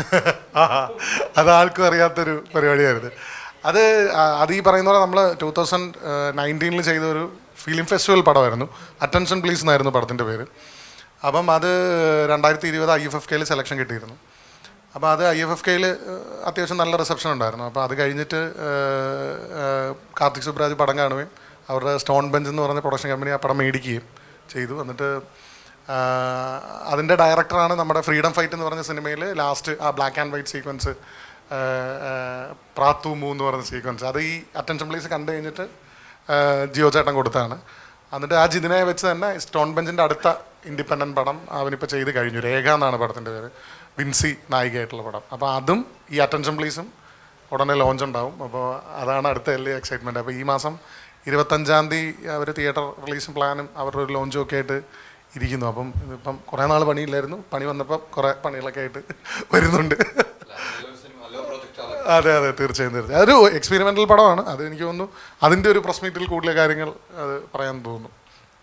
അത് ആർക്കും അറിയാത്തൊരു പരിപാടിയായിരുന്നു അത് ആ, അത് ഈ പറയുന്ന പോലെ നമ്മൾ ടൂ തൗസൻഡ് നയൻറ്റീനിൽ ചെയ്ത ഒരു ഫിലിം ഫെസ്റ്റിവൽ പടമായിരുന്നു അറ്റൻഷൻ പ്ലീസ് എന്നായിരുന്നു പടത്തിൻ്റെ പേര് അപ്പം അത് രണ്ടായിരത്തി ഇരുപത് ഐ എഫ് എഫ് കെയിൽ സെലക്ഷൻ കിട്ടിയിരുന്നു അപ്പോൾ അത് ഐ എഫ് എഫ് കെയിൽ അത്യാവശ്യം നല്ല റിസപ്ഷൻ ഉണ്ടായിരുന്നു അപ്പോൾ അത് കഴിഞ്ഞിട്ട് ഏഹ്, ഏഹ്, കാർത്തിക് സുബ്രാജ് പടം കാണുകയും അവരുടെ സ്റ്റോൺ ബെഞ്ച് എന്ന് പറഞ്ഞ പ്രൊഡക്ഷൻ കമ്പനി ആ പടം മേടിക്കുകയും ചെയ്തു എന്നിട്ട് ആഹ്, അതിൻ്റെ ഡയറക്ടറാണ് നമ്മുടെ ഫ്രീഡം ഫൈറ്റ് എന്ന് പറഞ്ഞ സിനിമയിൽ ലാസ്റ്റ് ആ ബ്ലാക്ക് ആൻഡ് വൈറ്റ് സീക്വൻസ് പ്രാത്തു മൂ എന്ന് പറഞ്ഞ സീക്വൻസ് അത് ഈ അറ്റൻഷൻ പ്ലേസ് കണ്ടു കഴിഞ്ഞിട്ട് ആഹ്, ജിയോ ചേട്ടൻ കൊടുത്താണ് എന്നിട്ട് ആ ജിതിനെ വെച്ച് തന്നെ സ്റ്റോൺ ബെഞ്ചിൻ്റെ അടുത്ത ഇൻഡിപെൻഡൻറ്റ് പടം അവനിപ്പോൾ ചെയ്ത് കഴിഞ്ഞു രേഖ എന്നാണ് പടത്തിൻ്റെ പേര് വിൻസി നായികയായിട്ടുള്ള പടം അപ്പോൾ അതും ഈ അറ്റൻഷൻ പ്ലീസും ഉടനെ ലോഞ്ച് ഉണ്ടാവും അപ്പോൾ അതാണ് അടുത്ത വലിയ എക്സൈറ്റ്മെൻറ്റ് അപ്പോൾ ഈ മാസം ഇരുപത്തഞ്ചാം തീയതി അവർ തിയേറ്റർ റിലീസും പ്ലാനും അവരുടെ ഒരു ലോഞ്ചും ഒക്കെ ആയിട്ട് ഇരിക്കുന്നു അപ്പം ഇതിപ്പം കുറേ നാൾ പണിയില്ലായിരുന്നു പണി വന്നപ്പം കുറേ പണികളൊക്കെ ആയിട്ട് വരുന്നുണ്ട് നല്ലൊരു സിനിമ നല്ല പ്രോജക്റ്റ് ആണ് അതെ അതെ തീർച്ചയായും തീർച്ചയായും അതൊരു എക്സ്പെരിമെൻ്റൽ പടമാണ് അത് എനിക്ക് തോന്നുന്നു അതിൻ്റെ ഒരു പ്രസ് മീറ്റിൽ കൂടുതൽ കാര്യങ്ങൾ അത് പറയാൻ തോന്നുന്നു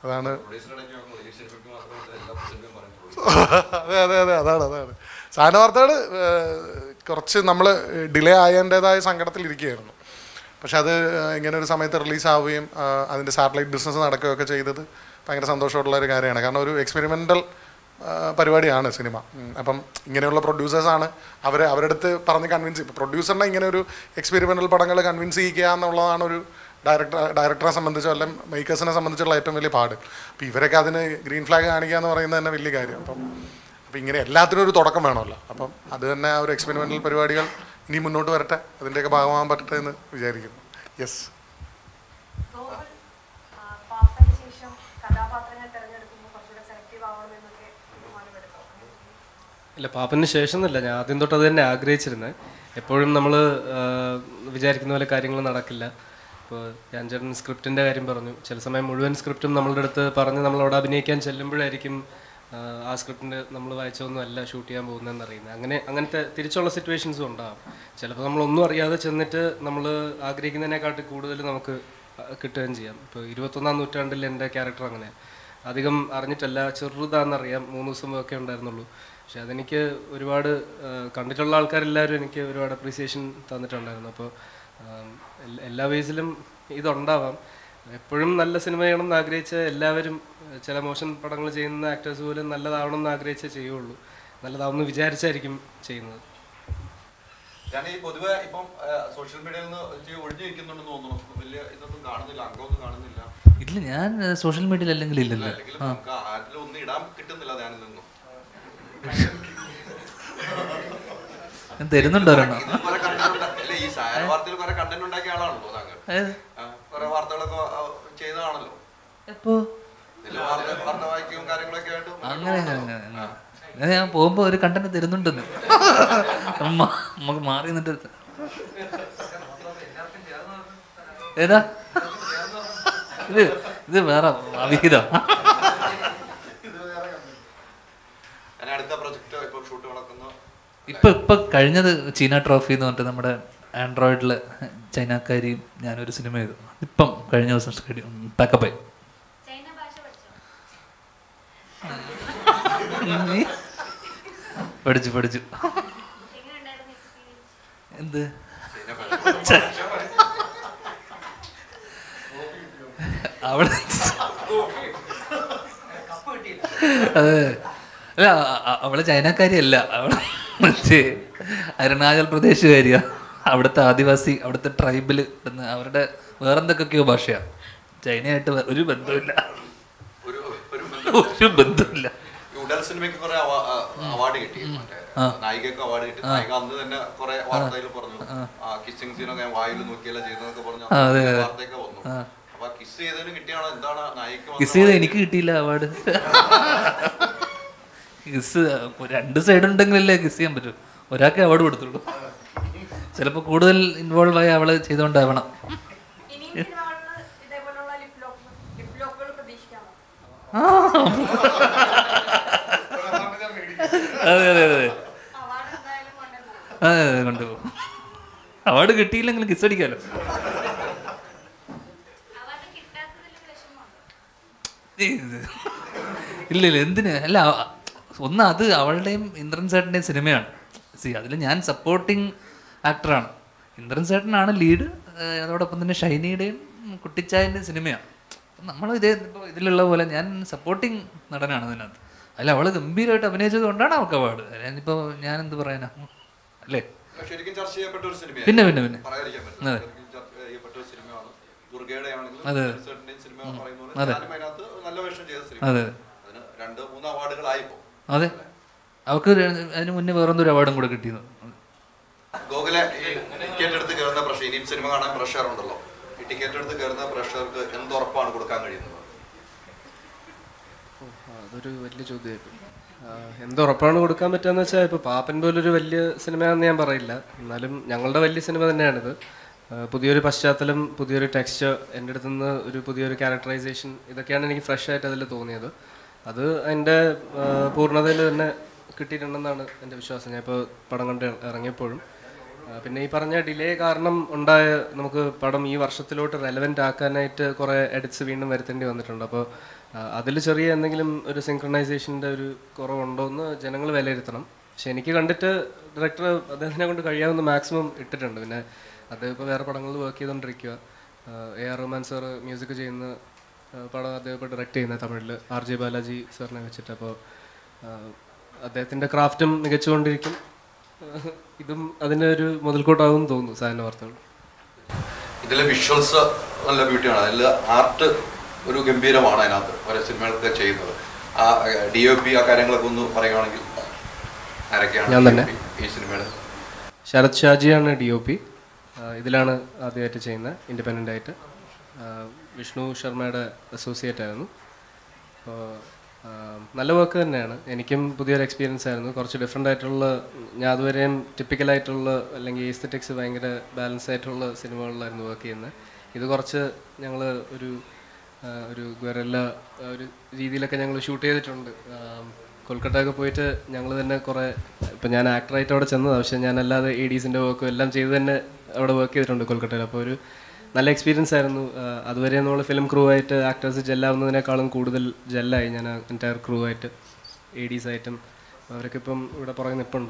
അതാണ് പ്രൊഡ്യൂസറുടെ ഈ സിനിമയ്ക്ക് മാത്രമല്ല എല്ലാ സിനിമയും പറയുന്നത് അതെ അതെ അതെ അതാണ് അതാണ് സാധന വാർത്തകൾ കുറച്ച് നമ്മൾ ഡിലേ ആയതിൻ്റെതായ സങ്കടത്തിലിരിക്കുകയായിരുന്നു പക്ഷെ അത് ഏഹ്, ഇങ്ങനെ ഒരു സമയത്ത് റിലീസ് ആവുകയും ആഹ്, അതിൻ്റെ സാറ്റലൈറ്റ് ബിസിനസ് നടക്കുകയൊക്കെ ചെയ്തത് ഭയങ്കര സന്തോഷമുള്ള ഒരു കാര്യമാണ് കാരണം ഒരു എക്സ്പെരിമെൻ്റൽ പരിപാടിയാണ് സിനിമ ഉം, അപ്പം ഇങ്ങനെയുള്ള പ്രൊഡ്യൂസേഴ്സാണ് അവർ അവരുടെ അടുത്ത് പറഞ്ഞ് കൺവിൻസ് ഇപ്പോൾ പ്രൊഡ്യൂസറിനെ ഇങ്ങനെ ഒരു എക്സ്പെരിമെൻ്റൽ പടങ്ങൾ കൺവിൻസ് ചെയ്യിക്കുക എന്നുള്ളതാണ് ഒരു ഡയറക്ടർ ഡയറക്ടറെ സംബന്ധിച്ചോ അല്ലെങ്കിൽ മേക്കേഴ്സിനെ സംബന്ധിച്ചുള്ള ഏറ്റവും വലിയ പാട് അപ്പോൾ ഇവരൊക്കെ അതിന് ഗ്രീൻ ഫ്ലാഗ് കാണിക്കുക എന്ന് പറയുന്നത് തന്നെ വലിയ കാര്യം അപ്പം അപ്പം ഇങ്ങനെ എല്ലാത്തിനും ഒരു തുടക്കം വേണമല്ലോ അപ്പം അത് തന്നെ ആ ഒരു എക്സ്പെരിമെൻ്റൽ പരിപാടികൾ ഇനി മുന്നോട്ട് വരട്ടെ അതിൻ്റെയൊക്കെ ഭാഗമാകാൻ പറ്റട്ടെ എന്ന് വിചാരിക്കുന്നു യെസ് ഗോകുൽ ആ, പാപ്പന് ശേഷം കഥാപാത്രങ്ങൾ തിരഞ്ഞെടുക്കുമ്പോൾ കുറച്ചുകൂടെ സെലക്റ്റീവ് ആവണമെന്നൊക്കെ തീരുമാനമെടുത്തോ ഇല്ല പാപ്പന് ശേഷം എന്നല്ല ഞാൻ ആദ്യം തൊട്ട് അത് തന്നെ ആഗ്രഹിച്ചിരുന്നത് എപ്പോഴും നമ്മൾ വിചാരിക്കുന്ന പോലെ കാര്യങ്ങൾ നടക്കില്ല ഇപ്പോൾ ഞാൻ ചേട്ടൻ സ്ക്രിപ്റ്റിൻ്റെ കാര്യം പറഞ്ഞു ചില സമയം മുഴുവൻ സ്ക്രിപ്റ്റും നമ്മളുടെ അടുത്ത് പറഞ്ഞ് നമ്മളവിടെ അഭിനയിക്കാൻ ചെല്ലുമ്പോഴായിരിക്കും ആ, ആ സ്ക്രിപ്റ്റിൻ്റെ നമ്മൾ വായിച്ചൊന്നും അല്ല ഷൂട്ട് ചെയ്യാൻ പോകുന്നതെന്ന് അറിയുന്നത് അങ്ങനെ അങ്ങനത്തെ തിരിച്ചുള്ള സിറ്റുവേഷൻസും ഉണ്ടാകും ചിലപ്പോൾ നമ്മളൊന്നും അറിയാതെ ചെന്നിട്ട് നമ്മൾ ആഗ്രഹിക്കുന്നതിനെക്കാട്ടി കൂടുതൽ നമുക്ക് കിട്ടുകയും ചെയ്യാം ഇപ്പോൾ ഇരുപത്തൊന്നാം നൂറ്റാണ്ടിൽ എൻ്റെ ക്യാരക്ടർ അങ്ങനെ അധികം അറിഞ്ഞിട്ടല്ല ചെറുതാണെന്നറിയാം മൂന്ന് ദിവസം ഒക്കെ ഉണ്ടായിരുന്നുള്ളൂ പക്ഷെ അതെനിക്ക് ഒരുപാട് ആ, കണ്ടിട്ടുള്ള ആൾക്കാരെല്ലാവരും എനിക്ക് ഒരുപാട് അപ്രീസിയേഷൻ തന്നിട്ടുണ്ടായിരുന്നു അപ്പോൾ ആം, എൽ- എല്ലാ വേസിലും ഇതുണ്ടാവാം എപ്പോഴും നല്ല സിനിമ ചെയ്യണം എന്ന് ആഗ്രഹിച്ച എല്ലാവരും ആ, ചില മോശം പടങ്ങൾ ചെയ്യുന്ന ആക്ടേഴ്സ് പോലും നല്ലതാവണം എന്ന് ആഗ്രഹിച്ചേ ചെയ്യുള്ളൂ നല്ലതാവുമെന്ന് വിചാരിച്ചായിരിക്കും ചെയ്യുന്നത് ഞാൻ ഈ പൊതുവെ ഇപ്പം സോഷ്യൽ മീഡിയയിൽ നിന്ന് ഇച്ചിരി ഒഴിഞ്ഞിരിക്കുന്നുണ്ടെന്ന് തോന്നുന്നു വലിയ ഇതൊന്നും കാണുന്നില്ല അംഗമൊന്നും കാണുന്നില്ല ഇല്ല ഞാൻ സോഷ്യൽ മീഡിയയിൽ അല്ലെങ്കിൽ ഇല്ലല്ലോ അല്ലെങ്കിൽ ആ നമുക്ക് ആരിലും ഒന്നും ഇടാൻ കിട്ടുന്നില്ല ധ്യാനിൽ നിന്നും ഞാൻ തരുന്നുണ്ടോ ഒരെണ്ണം കുറെ content ഉണ്ട്. അല്ല ഈ സായ വാർത്തയിൽ കുറെ കണ്ടന്റ് ഉണ്ടാക്കിയ ആളാണല്ലോ താങ്കൾ ഏത്? ആ, കുറെ വാർത്തകളൊക്കെ ആ, ചെയ്തതാണല്ലോ എപ്പോ ഇതില് വാർത്ത വാർത്ത വായിക്കുകയും കാര്യങ്ങളൊക്കെ ആയിട്ട് അങ്ങനെ അങ്ങനെ അങ്ങനെ, അങ്ങനെ. അങ്ങനെ ഞാൻ പോകുമ്പോ ഒരു കണ്ടന്റ് തരുന്നുണ്ടെന്ന് അമ്മ നമുക്ക് മാറി നിന്നിട്ട് ഏതാ ഇത് ഇത് വേറെ അവിഹിതം ഞാൻ അടുത്ത പ്രൊജക്ട് ഇപ്പൊ ഷൂട്ട് നടക്കുന്ന ഇപ്പൊ ഇപ്പൊ കഴിഞ്ഞത് ചീന ട്രോഫി എന്ന് പറഞ്ഞിട്ട് നമ്മുടെ ആൻഡ്രോയിഡില് ചൈനക്കാരിയും ഞാനൊരു സിനിമ ചെയ്തു ഇപ്പം കഴിഞ്ഞ ദിവസം സ്റ്റേഡിയം പാക്കപ്പായി ചൈന ഭാഷ പഠിച്ചോ പഠിച്ചു പഠിച്ചു എങ്ങനെയുണ്ടായിരുന്നു എക്സ്പീരിയൻസ് എന്ത് അവിടെ അതെ അല്ല അ- അ- അവള് ചൈനക്കാരിയല്ല അവള് മറ്റേ അരുണാചൽ പ്രദേശുകാരിയാ അവിടുത്തെ ആദിവാസി അവിടുത്തെ ട്രൈബിൽ അവരുടെ വേറെന്തൊക്കെയോ ഭാഷയാ ചൈനയായിട്ട് വേ- ഒരു ബന്ധമില്ല ഒരു ഒരു ഒരു ബന്ധമില്ല ഈ ഉടൽ സിനിമയ്ക്ക് കുറെ അവാർഡ് കിട്ടി മറ്റേ നായികക്ക് അവാർഡ് കിട്ടി നായിക അന്ന് തന്നെ കുറെ വാർത്തയിൽ പറഞ്ഞു ആ കിസ്സിംഗ് സീനൊക്കെ ഞാൻ വായിൽ നോക്കിയല്ല ചെയ്തതൊക്കെ പറഞ്ഞു ആ, അതെ, അതെ. വാർത്തയൊക്കെ വന്നു അപ്പൊ കിസ് ചെയ്തതിന് കിട്ടിയാണോ എന്താണ് നായിക കിസ് ചെയ്ത് എനിക്ക് കിട്ടിയില്ല അവാർഡ് കിസ് രണ്ട് സൈഡ് ഉണ്ടെങ്കിലല്ലേ കിസ് ചെയ്യാൻ പറ്റൂ ഒരാൾക്ക് അവാർഡ് കൊടുത്തുള്ളൂ ചിലപ്പോൾ കൂടുതൽ ഇൻവോൾവ് ആയി അവള് ചെയ്തുകൊണ്ടാവണം ഇനിയും സിനിമകളിൽ ഇതേപോലുള്ള ലിപ് ലോക്ക് ലിപ് ലോക്കുകൾ പ്രതീക്ഷിക്കാമോ അതെ അതെ അതെ അവാർഡ് എന്തായാലും കൊണ്ടുവരണം അതെ അതെ കൊണ്ടുപോകും അവാർഡ് കിട്ടിയില്ലെങ്കിലും കിസ് അടിക്കാലോ അവാർഡ് കിട്ടാത്തതിൽ വിഷമമുണ്ടോ ഇത് ഇല്ല ഇല്ല എന്തിന് അല്ല അ- ഒന്ന് അത് അവളുടെയും ഇന്ദ്രൻ ചേട്ടൻ്റെയും സിനിമയാണ് സി അതിൽ ഞാൻ സപ്പോർട്ടിങ് ആക്ടറാണ് ഇന്ദ്രൻ ചേട്ടനാണ് ലീഡ് അതോടൊപ്പം തന്നെ ഷൈനിയുടെയും കുട്ടിച്ചായൻ്റെയും സിനിമയാണ് നമ്മൾ ഇതേ ഇപ്പോൾ ഇതിലുള്ള പോലെ ഞാൻ സപ്പോർട്ടിങ് നടനാണ് അതിനകത്ത് അല്ല അവൾ ഗംഭീരമായിട്ട് അഭിനയിച്ചത് കൊണ്ടാണ് അവൾക്ക് അവാർഡ് ഞാനിപ്പോൾ ഞാൻ എന്ത് പറയാനാ അല്ലേ ശരിക്കും ചർച്ച ചെയ്യപ്പെട്ട ഒരു സിനിമയാണ് പിന്നെ, പിന്നെ, പിന്നെ. പറയാതിരിക്കാൻ പറ്റില്ല അതെ. ശരിക്കും ചർച്ച ചെയ്യപ്പെട്ട ഒരു സിനിമയാണ് ദുർഗയുടെ ആണെങ്കിലും അതെ. ചേട്ടന്റെയും സിനിമ പറയുന്ന പോലെ അതെ. ഞാനും അതിനകത്ത് നല്ല വേഷം ചെയ്ത സിനിമ അതെ. അതിന് രണ്ട് മൂന്ന് അവാർഡുകളായിപ്പോ അതെ അവൾക്ക് അതിന് മുന്നേ വേറെന്തോ ഒരു അവാർഡും കൂടെ കിട്ടിയിരുന്നു ഗോകുലെ ഈ ടിക്കറ്റ് എടുത്ത് കയറുന്ന പ്രഷർ ഇനിയും സിനിമ കാണാൻ പ്രഷർ ഉണ്ടല്ലോ ഈ ടിക്കറ്റ് എടുത്ത് കയറുന്ന പ്രഷർക്ക് എന്തുറപ്പാണ് കൊടുക്കാൻ കഴിയുന്നത് ഓ, അതൊരു വലിയ ചോദ്യമായിപ്പോയി എന്തുറപ്പാണ് കൊടുക്കാൻ പറ്റുകയെന്ന് വെച്ചാൽ ഇപ്പോൾ പാപ്പൻ പോലൊരു വലിയ സിനിമയാണെന്ന് ഞാൻ പറയില്ല എന്നാലും ഞങ്ങളുടെ വലിയ സിനിമ തന്നെയാണിത് ആ, പുതിയൊരു പശ്ചാത്തലം പുതിയൊരു ടെക്സ്ചർ എൻ്റെ അടുത്ത് നിന്ന് ഒരു പുതിയൊരു ക്യാരക്ടറൈസേഷൻ ഇതൊക്കെയാണ് എനിക്ക് ഫ്രഷ് ആയിട്ട് അതിൽ തോന്നിയത് അത് എൻ്റെ പൂർണ്ണതയിൽ തന്നെ കിട്ടിയിട്ടുണ്ടെന്നാണ് എൻ്റെ വിശ്വാസം ഞാൻ ഇപ്പോൾ പടം കണ്ട് ഇറങ്ങിയപ്പോഴും ആ, പിന്നെ ഈ പറഞ്ഞ ഡിലേ കാരണം ഉണ്ടായ നമുക്ക് പടം ഈ വർഷത്തിലോട്ട് റെലവെൻ്റ് ആക്കാനായിട്ട് കുറേ എഡിറ്റ്സ് വീണ്ടും വരുത്തേണ്ടി വന്നിട്ടുണ്ട് അപ്പോൾ അതിൽ ചെറിയ എന്തെങ്കിലും ഒരു സിങ്ക്രണൈസേഷൻ്റെ ഒരു കുറവുണ്ടോ എന്ന് ജനങ്ങൾ വിലയിരുത്തണം പക്ഷെ എനിക്ക് കണ്ടിട്ട് ഡയറക്ടർ അദ്ദേഹത്തിനെ കൊണ്ട് കഴിയാവുന്ന മാക്സിമം ഇട്ടിട്ടുണ്ട് പിന്നെ അദ്ദേഹം ഇപ്പോൾ വേറെ പടങ്ങളിൽ വർക്ക് ചെയ്തുകൊണ്ടിരിക്കുക A R Rahman sir music ചെയ്യുന്ന ആ, പടം അദ്ദേഹം ഇപ്പോൾ ഡയറക്റ്റ് ചെയ്യുന്ന തമിഴിൽ ആർ ജെ ബാലാജി സാറിനെ വെച്ചിട്ട് അപ്പോൾ അദ്ദേഹത്തിൻ്റെ ക്രാഫ്റ്റും മികച്ചുകൊണ്ടിരിക്കും ആ, ഇതും അതിൻ്റെ ഒരു മുതൽക്കൂട്ടാവും തോന്നുന്നു സായന വാർത്തകൾ ഇതിലെ വിഷ്വൽസ് നല്ല ബ്യൂട്ടിയാണ് അതിൽ ആർട്ട് ഒരു ഗംഭീരമാണ് അതിനകത്ത് ഓരോ സിനിമകളൊക്കെ ചെയ്യുന്നത് ആ ഡി ഒ പി ആ കാര്യങ്ങളൊക്കെ ഒന്ന് പറയുകയാണെങ്കിൽ ആരൊക്കെയാണ് ഞാൻ തന്നെ. DOP ഈ സിനിമയുടെ ശരത് ഷാജിയാണ് ഡി ഒ പി ഇതിലാണ് ആദ്യമായിട്ട് ചെയ്യുന്നത് ഇൻഡിപെൻഡൻ്റ് ആയിട്ട് ആ, വിഷ്ണു ശർമ്മയുടെ അസോസിയേറ്റ് ആയിരുന്നു അപ്പോൾ നല്ല വർക്ക് തന്നെയാണ് എനിക്കും പുതിയൊരു എക്സ്പീരിയൻസ് ആയിരുന്നു കുറച്ച് ഡിഫറെൻ്റ് ആയിട്ടുള്ള ഞാൻ അതുവരെയും typical-ആയിട്ടുള്ള അല്ലെങ്കിൽ ഈസ്തറ്റിക്സ് ഭയങ്കര ബാലൻസ് ആയിട്ടുള്ള സിനിമകളിലായിരുന്നു വർക്ക് ചെയ്യുന്നത് ഇത് കുറച്ച് ഞങ്ങൾ ഒരു ആ, ഒരു ഗൊരല്ല ഒരു രീതിയിലൊക്കെ ഞങ്ങൾ ഷൂട്ട് ചെയ്തിട്ടുണ്ട് ആ, കൊൽക്കട്ടയൊക്കെ പോയിട്ട് ഞങ്ങൾ തന്നെ കുറേ ഇപ്പം ഞാൻ ആക്ടറായിട്ട് അവിടെ ചെന്നതാണ് പക്ഷേ ഞാൻ അല്ലാതെ എ ഡീസിൻ്റെ വർക്കും എല്ലാം ചെയ്ത് തന്നെ അവിടെ വർക്ക് ചെയ്തിട്ടുണ്ട് കൊൽക്കട്ടയിൽ അപ്പോൾ ഒരു നല്ല എക്സ്പീരിയൻസ് ആയിരുന്നു ആ, അതുവരെ നമ്മൾ ഫിലിം ക്രൂ ആയിട്ട് ആക്ടേഴ്സ് ജെല്ലാവുന്നതിനേക്കാളും കൂടുതൽ ജെല്ലായി ഞാൻ എൻറ്റയർ ക്രൂ ആയിട്ട് എ ഡീസ് ആയിട്ടും അവരൊക്കെ ഇപ്പം ഇവിടെ പുറകെ നിൽപ്പുണ്ട്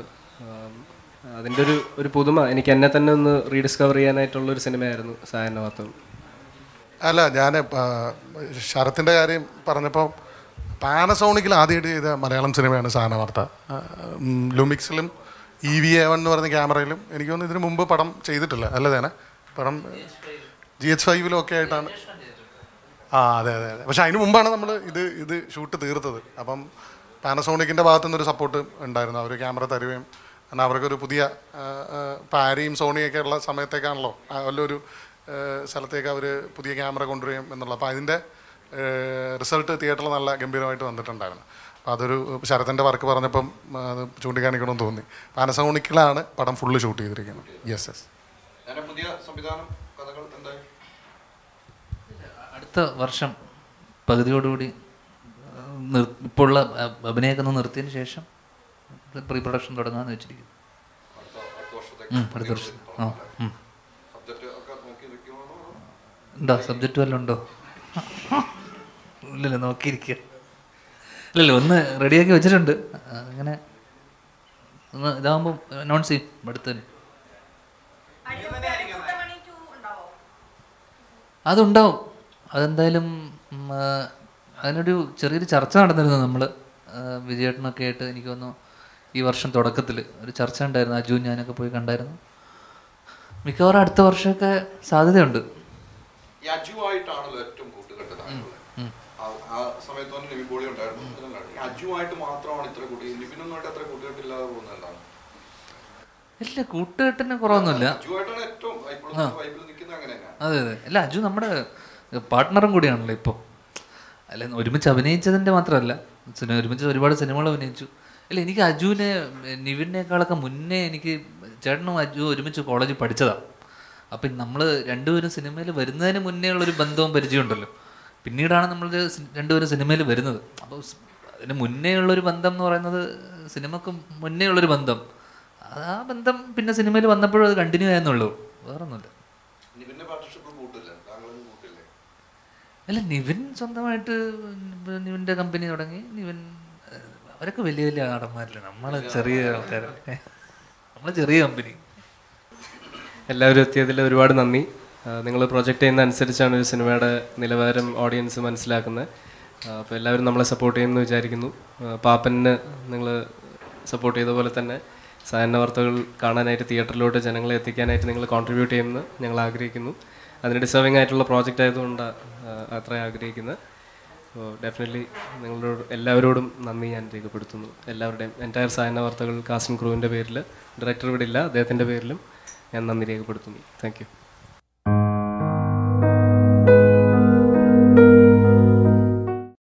അതിൻ്റെ ഒരു ഒരു പുതുമ എനിക്ക് എന്നെ തന്നെ ഒന്ന് റീഡിസ്കവർ ചെയ്യാനായിട്ടുള്ളൊരു സിനിമയായിരുന്നു സായന വാർത്തകൾ അല്ല ഞാൻ ശരത്തിൻ്റെ കാര്യം പറഞ്ഞപ്പോൾ പാനസോണിക്കിൽ ആദ്യമായിട്ട് ചെയ്ത മലയാളം സിനിമയാണ് സാധന വാർത്ത ലുമിക്സിലും ഇ വി എ വൺ എന്ന് പറഞ്ഞ ക്യാമറയിലും എനിക്ക് തോന്നുന്നു ഇതിനു മുമ്പ് പടം ചെയ്തിട്ടില്ല അല്ല തേനെ പടം ജി എച്ച് ഫൈവിലും ഒക്കെ ആയിട്ടാണ് ആ അതെ അതെ അതെ പക്ഷെ അതിന് മുമ്പാണ് നമ്മൾ ഇത് ഇത് ഷൂട്ട് തീർത്തത് അപ്പം പാനസോണിക്കിൻ്റെ ഭാഗത്തു നിന്നൊരു സപ്പോർട്ട് ഉണ്ടായിരുന്നു അവർ ക്യാമറ തരുകയും കാരണം അവർക്കൊരു പുതിയ ആ, ആ, പാരിയും സോണിയൊക്കെ ഉള്ള സമയത്തേക്കാണല്ലോ ആ, വല്ലൊരു ആ, സ്ഥലത്തേക്ക് അവർ പുതിയ ക്യാമറ കൊണ്ടുവരികയും എന്നുള്ളത് അപ്പോൾ അതിൻ്റെ റിസൾട്ട് തിയേറ്ററിൽ നല്ല ഗംഭീരമായിട്ട് വന്നിട്ടുണ്ടായിരുന്നു അപ്പോൾ അതൊരു ശരത്തിൻ്റെ വർക്ക് പറഞ്ഞപ്പം ആ, അത് ചൂണ്ടിക്കാണിക്കണമെന്ന് തോന്നി പാനസോണിക്കിലാണ് പടം ഫുള്ള് ഷൂട്ട് ചെയ്തിരിക്കുന്നത് യെസ് യെസ് ഞാൻ പുതിയ സംവിധാനം കഥകൾ എന്തായി അടുത്ത വർഷം പകുതിയോടുകൂടി ആ, നിർ- ഇപ്പോൾ ഉള്ള അ- അഭിനയമൊക്കെ ഒന്ന് നിർത്തിയതിന് ശേഷം പ്രീ പ്രൊഡക്ഷൻ തുടങ്ങാമെന്ന് വെച്ചിരിക്കുന്നു അടുത്ത അടുത്ത വർഷത്തേക്ക് ഉം, അടുത്ത വർഷം ആ ഉം. സബ്ജക്റ്റ് ഒക്കെ നോക്കി നിൽക്കുമോ ഉണ്ടോ സബ്ജക്റ്റ് വല്ലതും ഉണ്ടോ ഇല്ലല്ലോ നോക്കിയിരിക്കുക ഇല്ലല്ലോ ഒന്ന് റെഡിയാക്കി വെച്ചിട്ടുണ്ട് ആ, അങ്ങനെ ഒന്ന് ഇതാകുമ്പോൾ അനൗൺസ് ചെയ്യും അടുത്ത് തന്നെ അടിമണി ടു ഉണ്ടാവോ അതുണ്ടാവും അതെന്തായാലും ഉം, ആ, അതിനൊരു ചെറിയൊരു ചർച്ച നടന്നിരുന്നു നമ്മൾ വിജയേട്ടനൊക്കെ ആയിട്ട് എനിക്ക് തോന്നുന്നു ഈ വർഷം തുടക്കത്തിൽ ഒരു ചർച്ച ഉണ്ടായിരുന്നു അജു ഞാനൊക്കെ പോയി കണ്ടായിരുന്നു മിക്കവാറും അടുത്ത വർഷമൊക്കെ സാധ്യതയുണ്ട് ഈ അജുവായിട്ടാണല്ലോ ഏറ്റവും കൂട്ടുകെട്ട് താങ്കളുടെ ആ- ആ സമയത്ത് തന്നെ നിവിൻ പോളി ഉണ്ടായിരുന്നു ഇതിലാണ്. ഈ അജുവായിട്ട് മാത്രമാണ് ഇത്ര കൂട്ടി നിവിനൊന്നുമായിട്ട് അത്ര കൂട്ടുകെട്ടില്ലാതെ പോകുന്നത് എന്താണ് ഇല്ല കൂട്ടുകെട്ടിന് കുറവൊന്നുമില്ല അജുവായിട്ടാണ് ഏറ്റവും ഇപ്പോഴും വൈബിൽ നിൽക്കുന്നത് അങ്ങനെ തന്നെയാണ് അതെ അതെ അല്ല അജു നമ്മുടെ പാർട്ട്ണറും കൂടിയാണല്ലോ ഇപ്പോൾ അല്ല ഒരുമിച്ച് അഭിനയിച്ചതിൻ്റെ മാത്രമല്ല സിനിമ ഒരുമിച്ച് ഒരുപാട് സിനിമകൾ അഭിനയിച്ചു അല്ല എനിക്ക് അജുവിനെ നിവിനേക്കാളൊക്കെ മുന്നേ എനിക്ക് ചേട്ടനും അജു ഒരുമിച്ച് കോളേജിൽ പഠിച്ചതാണ് അപ്പം നമ്മൾ രണ്ടുപേരും സിനിമയിൽ വരുന്നതിന് മുന്നേ ഉള്ളൊരു ബന്ധവും പരിചയം ഉണ്ടല്ലോ പിന്നീടാണ് നമ്മൾ രണ്ടുപേരും സിനിമയിൽ വരുന്നത് അപ്പോൾ സ് അതിന് മുന്നേ ഉള്ളൊരു ബന്ധം എന്ന് പറയുന്നത് സിനിമക്ക് മുന്നേ ഉള്ളൊരു ബന്ധം ആ ബന്ധം പിന്നെ സിനിമയിൽ വന്നപ്പോഴും അത് കണ്ടിന്യൂ ആയെന്നുള്ളൂ വേറൊന്നുമില്ല നിവിന്റെ പാർട്ണർഷിപ്പ് കൂട്ടില്ല താങ്കളും കൂട്ടില്ലേ അല്ല നിവിൻ സ്വന്തമായിട്ട് നിവിൻ്റെ കമ്പനി തുടങ്ങി നിവിൻ ഏഹ്, അവരൊക്കെ വലിയ വലിയ നടന്മാരല്ലേ നമ്മൾ ചെറിയ ആൾക്കാരല്ലേ നമ്മൾ ചെറിയ കമ്പനി എല്ലാവരും എത്തിയതിൽ ഒരുപാട് നന്ദി നിങ്ങൾ പ്രൊജക്റ്റ് ചെയ്യുന്ന അനുസരിച്ചാണ് ഒരു സിനിമയുടെ നിലവാരം ഓഡിയൻസ് മനസ്സിലാക്കുന്നത് അപ്പോൾ എല്ലാവരും നമ്മളെ സപ്പോർട്ട് ചെയ്യുമെന്ന് വിചാരിക്കുന്നു ആ, പാപ്പന് നിങ്ങൾ സപ്പോർട്ട് ചെയ്ത പോലെ തന്നെ സായന്ന വാർത്തകൾ കാണാനായിട്ട് തിയേറ്ററിലോട്ട് ജനങ്ങളെ എത്തിക്കാനായിട്ട് നിങ്ങൾ കോൺട്രിബ്യൂട്ട് ചെയ്യുമെന്ന് ഞങ്ങൾ ആഗ്രഹിക്കുന്നു അതിന് ഡിസേർവിംഗ് ആയിട്ടുള്ള പ്രോജക്റ്റ് ആയതുകൊണ്ടാണ് അത്ര ആഗ്രഹിക്കുന്നത് അപ്പോൾ ഡെഫിനറ്റ്ലി നിങ്ങളോട് എല്ലാവരോടും നന്ദി ഞാൻ രേഖപ്പെടുത്തുന്നു എല്ലാവരുടെയും എൻറ്റയർ സായന വാർത്തകൾ കാസ്റ്റിംഗ് ക്രൂവിൻ്റെ പേരിൽ ഡയറക്ടർ ഇവിടെ ഇല്ല അദ്ദേഹത്തിൻ്റെ പേരിലും ഞാൻ നന്ദി രേഖപ്പെടുത്തുന്നു താങ്ക് യു